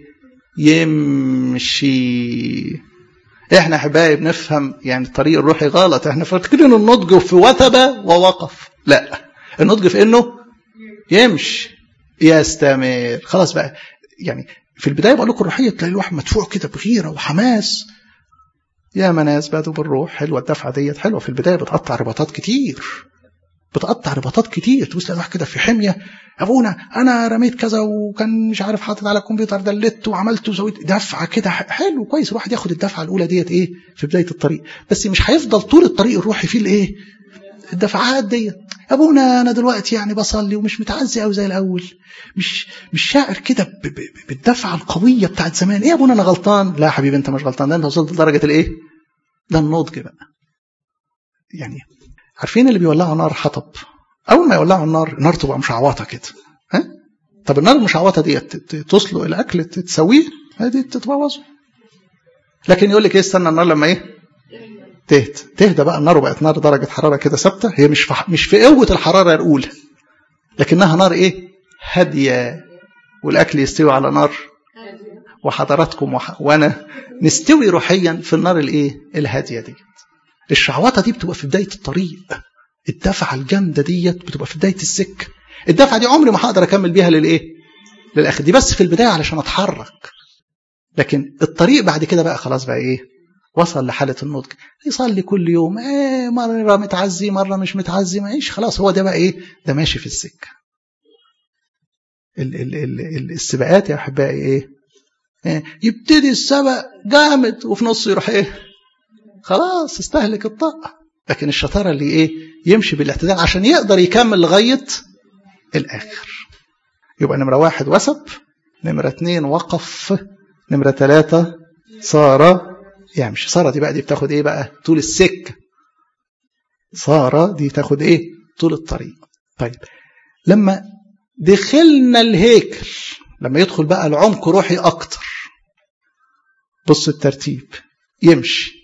يمشي احنا احبائي بنفهم يعني الطريق الروحي غلط احنا فاكرين النضج في وثب ووقف لا النضج في انه يمشي يستمر خلاص بقى يعني في البدايه بقول لكم الروحيه تلاقي الواحد مدفوع كده بغيره وحماس يا ناس بدوا بالروح حلوه الدفعه ديت حلوه في البدايه بتقطع رباطات كتير بتقطع رباطات كتير تبص تلاقي الواحد كده في حميه ابونا انا رميت كذا وكان مش عارف حاطط على الكمبيوتر دلت وعملت وسويت دفعه كده حلو كويس الواحد ياخد الدفعه الاولى ديت ايه في بدايه الطريق بس مش هيفضل طول الطريق الروحي فيه الايه الدفعات ديت ابونا انا دلوقتي يعني بصلي ومش متعزي قوي زي الاول مش مش شاعر كده بالدفعه القويه بتاعت زمان ايه يا ابونا انا غلطان لا يا حبيبي انت مش غلطان ده انت وصلت لدرجه الايه ده النضج بقى يعني عارفين اللي بيولعوا نار حطب اول ما يولعوا النار النار تبقى مشعوطه كده ها طب النار المشعوطه ديت تسلق الاكل تسويه هذه تتبوظه لكن يقول لك ايه استنى النار لما ايه تهدى تهدى بقى النار وبقت نار درجة حرارة كده ثابتة هي مش في مش في قوة الحرارة الأولى لكنها نار إيه؟ هادية والأكل يستوي على نار وحضراتكم وح... وأنا نستوي روحيا في النار الإيه؟ الهادية دي الشعوطة دي بتبقى في بداية الطريق الدفعة الجامدة ديت بتبقى في بداية السكة الدفعة دي عمري ما هقدر أكمل بيها للإيه؟ للآخر دي بس في البداية علشان أتحرك لكن الطريق بعد كده بقى خلاص بقى إيه؟ وصل لحالة النضج يصلي كل يوم ايه مرة متعزي مرة مش متعزي معيش خلاص هو ده بقى ايه ده ماشي في السكة ال ال ال السباقات يا احبائي ايه, إيه يبتدي السبق جامد وفي نص يروح ايه خلاص استهلك الطاقة لكن الشطارة اللي ايه يمشي بالاعتدال عشان يقدر يكمل لغاية الاخر يبقى نمرة واحد وثب نمرة اتنين وقف نمرة ثلاثة صار يمشي سارة دي بقى دي بتاخد ايه بقى طول السكة سارة دي تاخد ايه طول الطريق طيب لما دخلنا الهيكل لما يدخل بقى العمق روحي اكتر بص الترتيب يمشي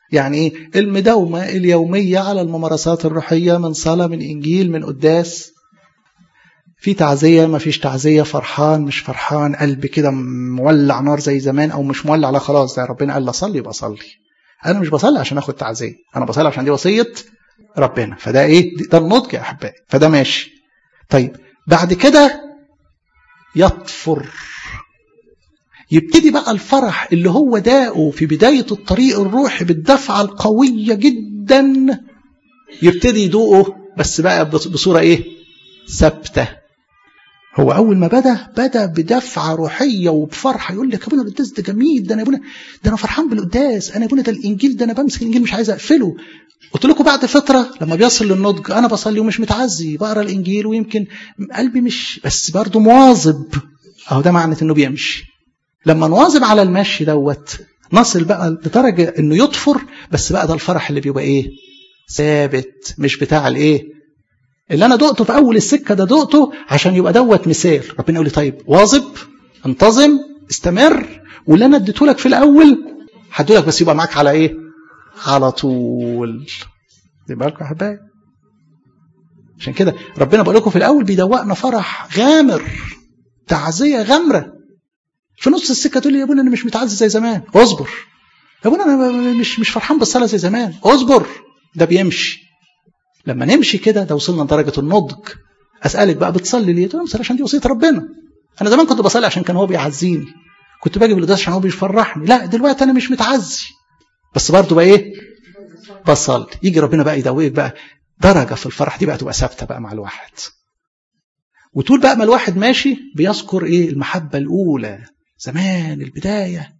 يعني ايه المداومة اليومية على الممارسات الروحية من صلاة من إنجيل من قداس في تعزية ما فيش تعزية فرحان مش فرحان قلبي كده مولع نار زي زمان أو مش مولع لا خلاص ده ربنا قال لي صلي يبقى صلي أنا مش بصلي عشان آخد تعزية أنا بصلي عشان دي وصية ربنا فده إيه ده النضج يا أحبائي فده ماشي طيب بعد كده يطفر يبتدي بقى الفرح اللي هو داقه في بداية الطريق الروحي بالدفعة القوية جدا يبتدي يدوقه بس بقى بصورة ايه ثابتة هو أول ما بدأ بدأ بدفعة روحية وبفرحة يقول لك يا ابونا القداس ده جميل ده أنا ابونا ده أنا فرحان بالقداس أنا ابونا ده الإنجيل ده أنا بمسك الإنجيل مش عايز أقفله قلت لكم بعد فترة لما بيصل للنضج أنا بصلي ومش متعزي بقرا الإنجيل ويمكن قلبي مش بس برضه مواظب أهو ده معنى إنه بيمشي لما نواظب على المشي دوت نصل بقى لدرجة إنه يطفر بس بقى ده الفرح اللي بيبقى إيه ثابت مش بتاع الإيه اللي أنا دقته في أول السكة ده دقته عشان يبقى دوت مثال ربنا يقول لي طيب واظب انتظم استمر واللي أنا اديته لك في الأول هدولك بس يبقى معاك على إيه على طول دي بالكم يا حبايبي عشان كده ربنا بقول لكم في الاول بيدوقنا فرح غامر تعزيه غامره في نص السكه تقول لي يا ابونا انا مش متعزي زي زمان اصبر يا ابونا انا مش مش فرحان بالصلاه زي زمان اصبر ده بيمشي لما نمشي كده ده وصلنا لدرجه النضج اسالك بقى بتصلي ليه؟ تقول عشان دي وصيه ربنا انا زمان كنت بصلي عشان كان هو بيعزيني كنت باجي بالقداس عشان هو بيفرحني لا دلوقتي انا مش متعزي بس برضه بقى ايه بصلي يجي ربنا بقى يدوقك بقى درجه في الفرح دي بقى تبقى ثابته بقى مع الواحد وطول بقى ما الواحد ماشي بيذكر ايه المحبه الاولى زمان البدايه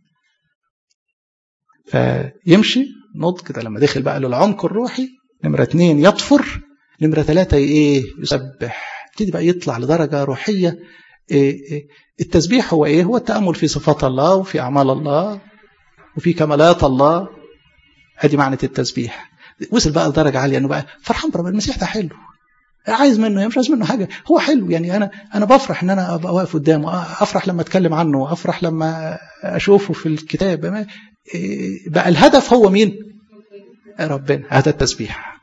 فيمشي نضج كده لما دخل بقى للعمق الروحي نمره اتنين يطفر نمره ثلاثه ايه يسبح يبتدي بقى يطلع لدرجه روحيه إيه إيه التسبيح هو ايه هو التامل في صفات الله وفي اعمال الله وفي كمالات الله ادي معنى التسبيح وصل بقى لدرجه عاليه انه بقى فرحان برب المسيح ده حلو عايز منه مش عايز منه حاجه هو حلو يعني انا انا بفرح ان انا ابقى واقف قدامه افرح لما اتكلم عنه افرح لما اشوفه في الكتاب بقى الهدف هو مين ربنا هذا التسبيح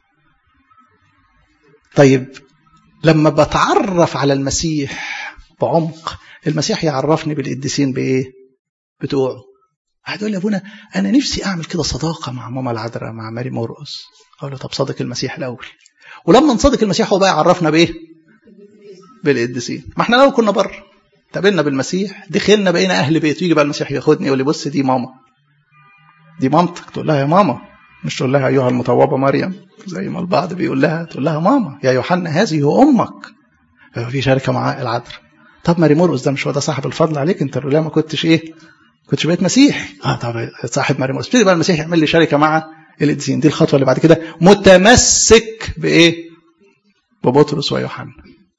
طيب لما بتعرف على المسيح بعمق المسيح يعرفني بالقديسين بايه بتوعه هتقول يا ابونا انا نفسي اعمل كده صداقه مع ماما العذراء مع ماري مرقس اقول له طب صادق المسيح الاول ولما نصادق المسيح هو بقى يعرفنا بايه بالقديسين ما احنا لو كنا بره تقابلنا بالمسيح دخلنا بقينا اهل بيت يجي بقى المسيح ياخدني يقول لي بص دي ماما دي مامتك تقول لها يا ماما مش تقول لها ايها المطوبه مريم زي ما البعض بيقول لها تقول لها ماما يا يوحنا هذه امك في شركه مع العذراء طب ماري مرقس ده مش هو ده صاحب الفضل عليك انت لا ما كنتش ايه كنتش بقيت مسيح اه طب صاحب ماري مرقس ابتدي بقى المسيح يعمل لي شركه مع القديسين دي الخطوه اللي بعد كده متمسك بايه ببطرس ويوحنا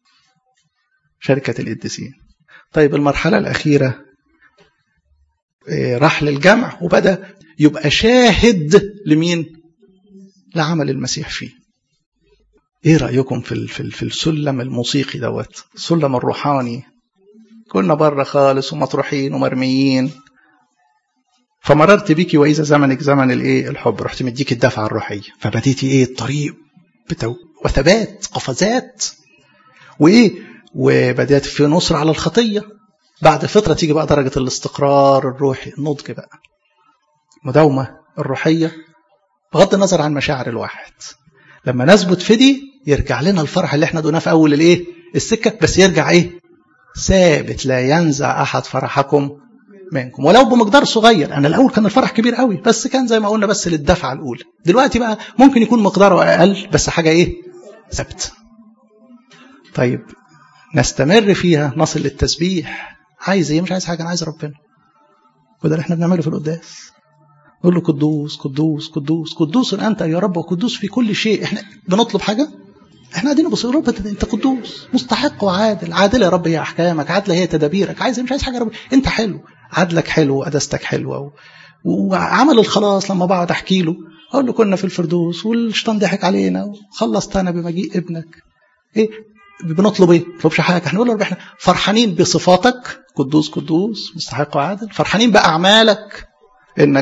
شركه القديسين طيب المرحله الاخيره إيه راح للجمع وبدا يبقى شاهد لمين لعمل المسيح فيه ايه رايكم في في السلم الموسيقي دوت السلم الروحاني كنا بره خالص ومطروحين ومرميين فمررت بيكي واذا زمنك زمن الايه الحب رحت مديك الدفعه الروحيه فبديتي ايه الطريق بتو... وثبات قفزات وايه وبدات في نصر على الخطيه بعد فتره تيجي بقى درجه الاستقرار الروحي النضج بقى مداومه الروحيه بغض النظر عن مشاعر الواحد لما نثبت في دي يرجع لنا الفرح اللي احنا دقناه في اول الايه السكه بس يرجع ايه ثابت لا ينزع احد فرحكم منكم ولو بمقدار صغير انا الاول كان الفرح كبير قوي بس كان زي ما قلنا بس للدفعه الاولى دلوقتي بقى ممكن يكون مقداره اقل بس حاجه ايه ثابته طيب نستمر فيها نصل للتسبيح عايز ايه مش عايز حاجه انا عايز ربنا وده اللي احنا بنعمله في القداس نقول له قدوس قدوس قدوس قدوس انت يا رب وقدوس في كل شيء احنا بنطلب حاجه احنا قاعدين بص رب انت قدوس مستحق وعادل عادل يا رب هي احكامك عادله هي تدابيرك عايز مش عايز حاجه يا رب انت حلو عدلك حلو وقداستك حلوه و... وعمل الخلاص لما بقعد احكي له اقول له كنا في الفردوس والشيطان ضحك علينا وخلصتنا بمجيء ابنك ايه بنطلب ايه؟ ما نطلبش حاجه احنا نقول له احنا فرحانين بصفاتك قدوس قدوس مستحق وعادل فرحانين باعمالك انك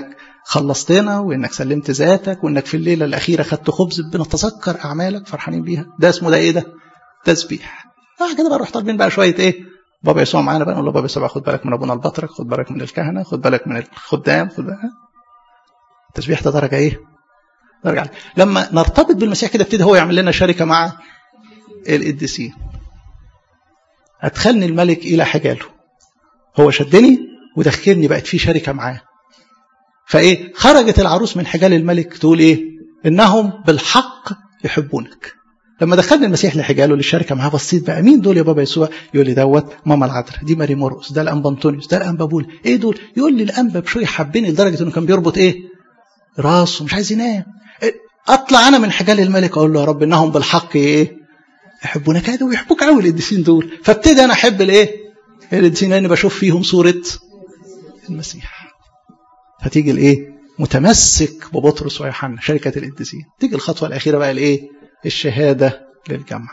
خلصتنا وانك سلمت ذاتك وانك في الليله الاخيره خدت خبز بنتذكر اعمالك فرحانين بيها ده اسمه ده ايه ده تسبيح اه كده بقى نروح طالبين بقى شويه ايه بابا يسوع معانا بقى نقول له بابا يسوع خد بالك من ابونا البطرك خد بالك من الكهنه خد بالك من الخدام خد بالك التسبيح ده درجه ايه درجه عليك. لما نرتبط بالمسيح كده ابتدي هو يعمل لنا شركه مع القديسين ادخلني الملك الى حجاله هو شدني ودخلني بقت في شركه معاه فايه خرجت العروس من حجال الملك تقول ايه انهم بالحق يحبونك لما دخلنا المسيح لحجاله للشركه معاه بصيت بقى مين دول يا بابا يسوع يقول لي دوت ماما العذراء دي ماري مرقس ده الانبا انطونيوس ده الانبا بول ايه دول يقول لي الانبا بشويه حبني لدرجه انه كان بيربط ايه راسه مش عايز ينام إيه؟ اطلع انا من حجال الملك اقول له يا رب انهم بالحق ايه يحبونك هذا ويحبوك قوي القديسين دول فابتدي انا احب الايه القديسين لاني بشوف فيهم صوره المسيح فتيجي الايه متمسك ببطرس ويوحنا شركه القديسين تيجي الخطوه الاخيره بقى الايه الشهاده للجمع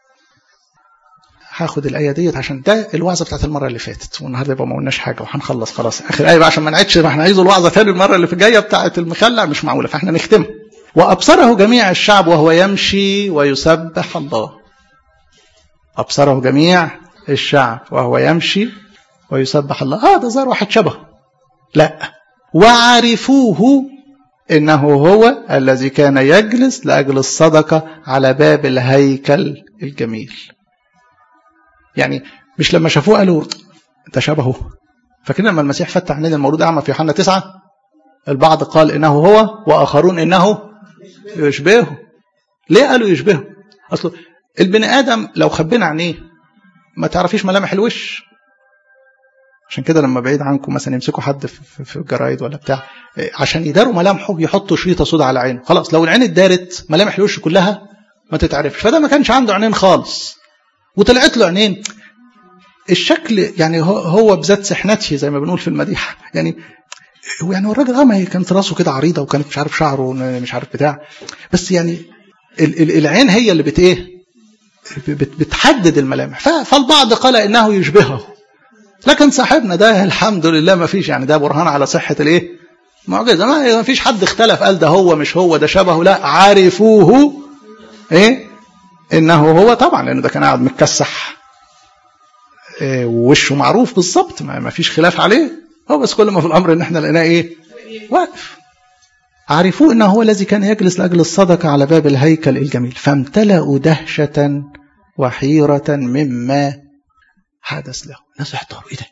هاخد الايه ديت عشان ده الوعظه بتاعت المره اللي فاتت والنهارده يبقى ما قلناش حاجه وهنخلص خلاص اخر ايه بقى عشان ما نعيدش ما احنا عايزين الوعظه تاني المره اللي في الجايه بتاعت المخلع مش معقوله فاحنا نختمها وابصره جميع الشعب وهو يمشي ويسبح الله ابصره جميع الشعب وهو يمشي ويسبح الله اه ده ظهر واحد شبهه لا وعرفوه انه هو الذي كان يجلس لاجل الصدقه على باب الهيكل الجميل يعني مش لما شافوه قالوا ده شبهه فاكرين لما المسيح فتح عينين المولود اعمى في يوحنا تسعة البعض قال انه هو واخرون انه يشبهه ليه قالوا يشبهه اصله البني ادم لو خبينا عينيه ما تعرفيش ملامح الوش عشان كده لما بعيد عنكم مثلا يمسكوا حد في الجرايد ولا بتاع عشان يداروا ملامحه يحطوا شريطه سوداء على عينه خلاص لو العين اتدارت ملامح الوش كلها ما تتعرفش فده ما كانش عنده عينين خالص وطلعت له عينين الشكل يعني هو, هو بذات سحنته زي ما بنقول في المديحه يعني يعني هو الراجل اه ما هي كانت راسه كده عريضه وكانت مش عارف شعره مش عارف بتاع بس يعني ال ال العين هي اللي بت ايه بتحدد الملامح فالبعض قال انه يشبهه لكن صاحبنا ده الحمد لله ما فيش يعني ده برهان على صحه الايه معجزه ما فيش حد اختلف قال ده هو مش هو ده شبهه لا عرفوه ايه انه هو طبعا لانه ده كان قاعد متكسح إيه ووشه معروف بالظبط ما فيش خلاف عليه هو بس كل ما في الامر ان احنا لقيناه ايه واقف عرفوه انه هو الذي كان يجلس لاجل الصدقه على باب الهيكل الجميل فامتلأوا دهشه وحيره مما حدث له الناس احتاروا ايه ده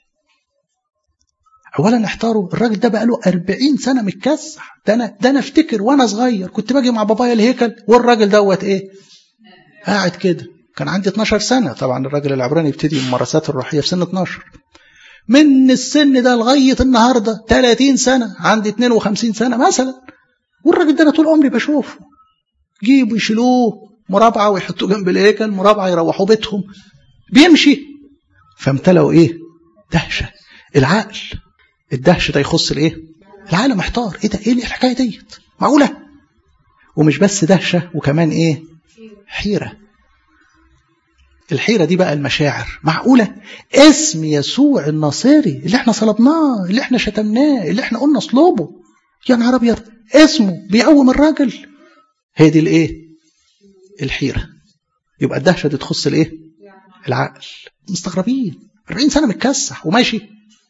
اولا احتاروا الراجل ده بقى له 40 سنه متكسح ده انا ده انا افتكر وانا صغير كنت باجي مع بابايا الهيكل والراجل دوت ايه قاعد كده كان عندي 12 سنه طبعا الراجل العبراني يبتدي الممارسات الروحيه في سن 12 من السن ده لغايه النهارده 30 سنه عندي 52 سنه مثلا والراجل ده انا طول عمري بشوفه جيبوا يشيلوه مرابعه ويحطوه جنب الهيكل مرابعه يروحوا بيتهم بيمشي فامتلأوا ايه دهشه العقل الدهشه ده يخص الايه العقل محتار ايه ده ايه الحكايه ديت معقوله ومش بس دهشه وكمان ايه حيره الحيره دي بقى المشاعر معقوله اسم يسوع الناصري اللي احنا صلبناه اللي احنا شتمناه اللي احنا قلنا اصلبه يا نهار ابيض اسمه بيقوم الراجل هي دي الايه الحيره يبقى الدهشه دي تخص الايه العقل مستغربين 40 سنه متكسح وماشي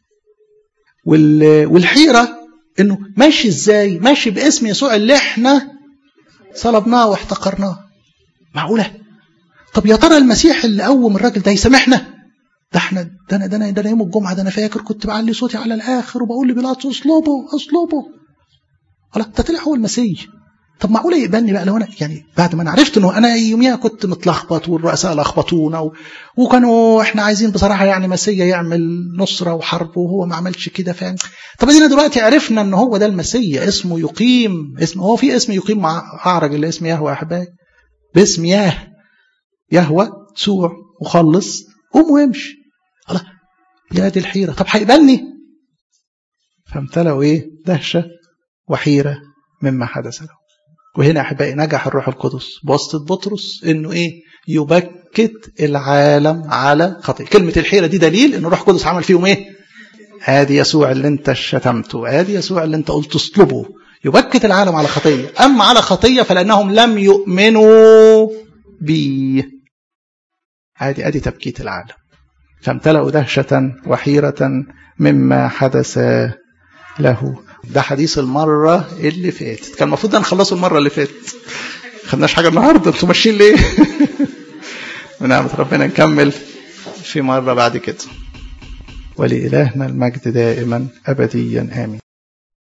وال... والحيره انه ماشي ازاي ماشي باسم يسوع اللي احنا صلبناه واحتقرناه معقوله طب يا ترى المسيح اللي قوم الراجل ده يسامحنا ده احنا ده انا ده انا ده انا يوم الجمعه ده انا فاكر كنت بعلي صوتي على الاخر وبقول لبيلاطس اصلبه اصلبه خلاص ده طلع هو المسيح طب معقوله يقبلني بقى لو انا يعني بعد ما انا عرفت انه انا يوميها كنت متلخبط والرؤساء لخبطونا و... وكانوا احنا عايزين بصراحه يعني مسيا يعمل نصره وحرب وهو ما عملش كده فاهم طب ادينا دلوقتي عرفنا ان هو ده المسيا اسمه يقيم اسمه هو في اسم يقيم مع اعرج اللي اسم يهوه يا احبائي باسم ياه يهوى سوع وخلص قوم وامشي الله يا دي الحيره طب هيقبلني فامتلأوا ايه دهشه وحيره مما حدث له وهنا احبائي نجح الروح القدس بواسطه بطرس انه ايه يبكت العالم على خطيه كلمه الحيره دي دليل ان الروح القدس عمل فيهم ايه ادي يسوع اللي انت شتمته ادي يسوع اللي انت قلت اصلبه يبكت العالم على خطيه اما على خطيه فلانهم لم يؤمنوا بي ادي ادي تبكيت العالم فامتلأوا دهشة وحيرة مما حدث له ده حديث المرة اللي فاتت كان المفروض نخلصه المرة اللي فاتت خدناش حاجة النهاردة انتوا ماشيين ليه بنعمة ربنا نكمل في مرة بعد كده ولإلهنا المجد دائما أبديا آمين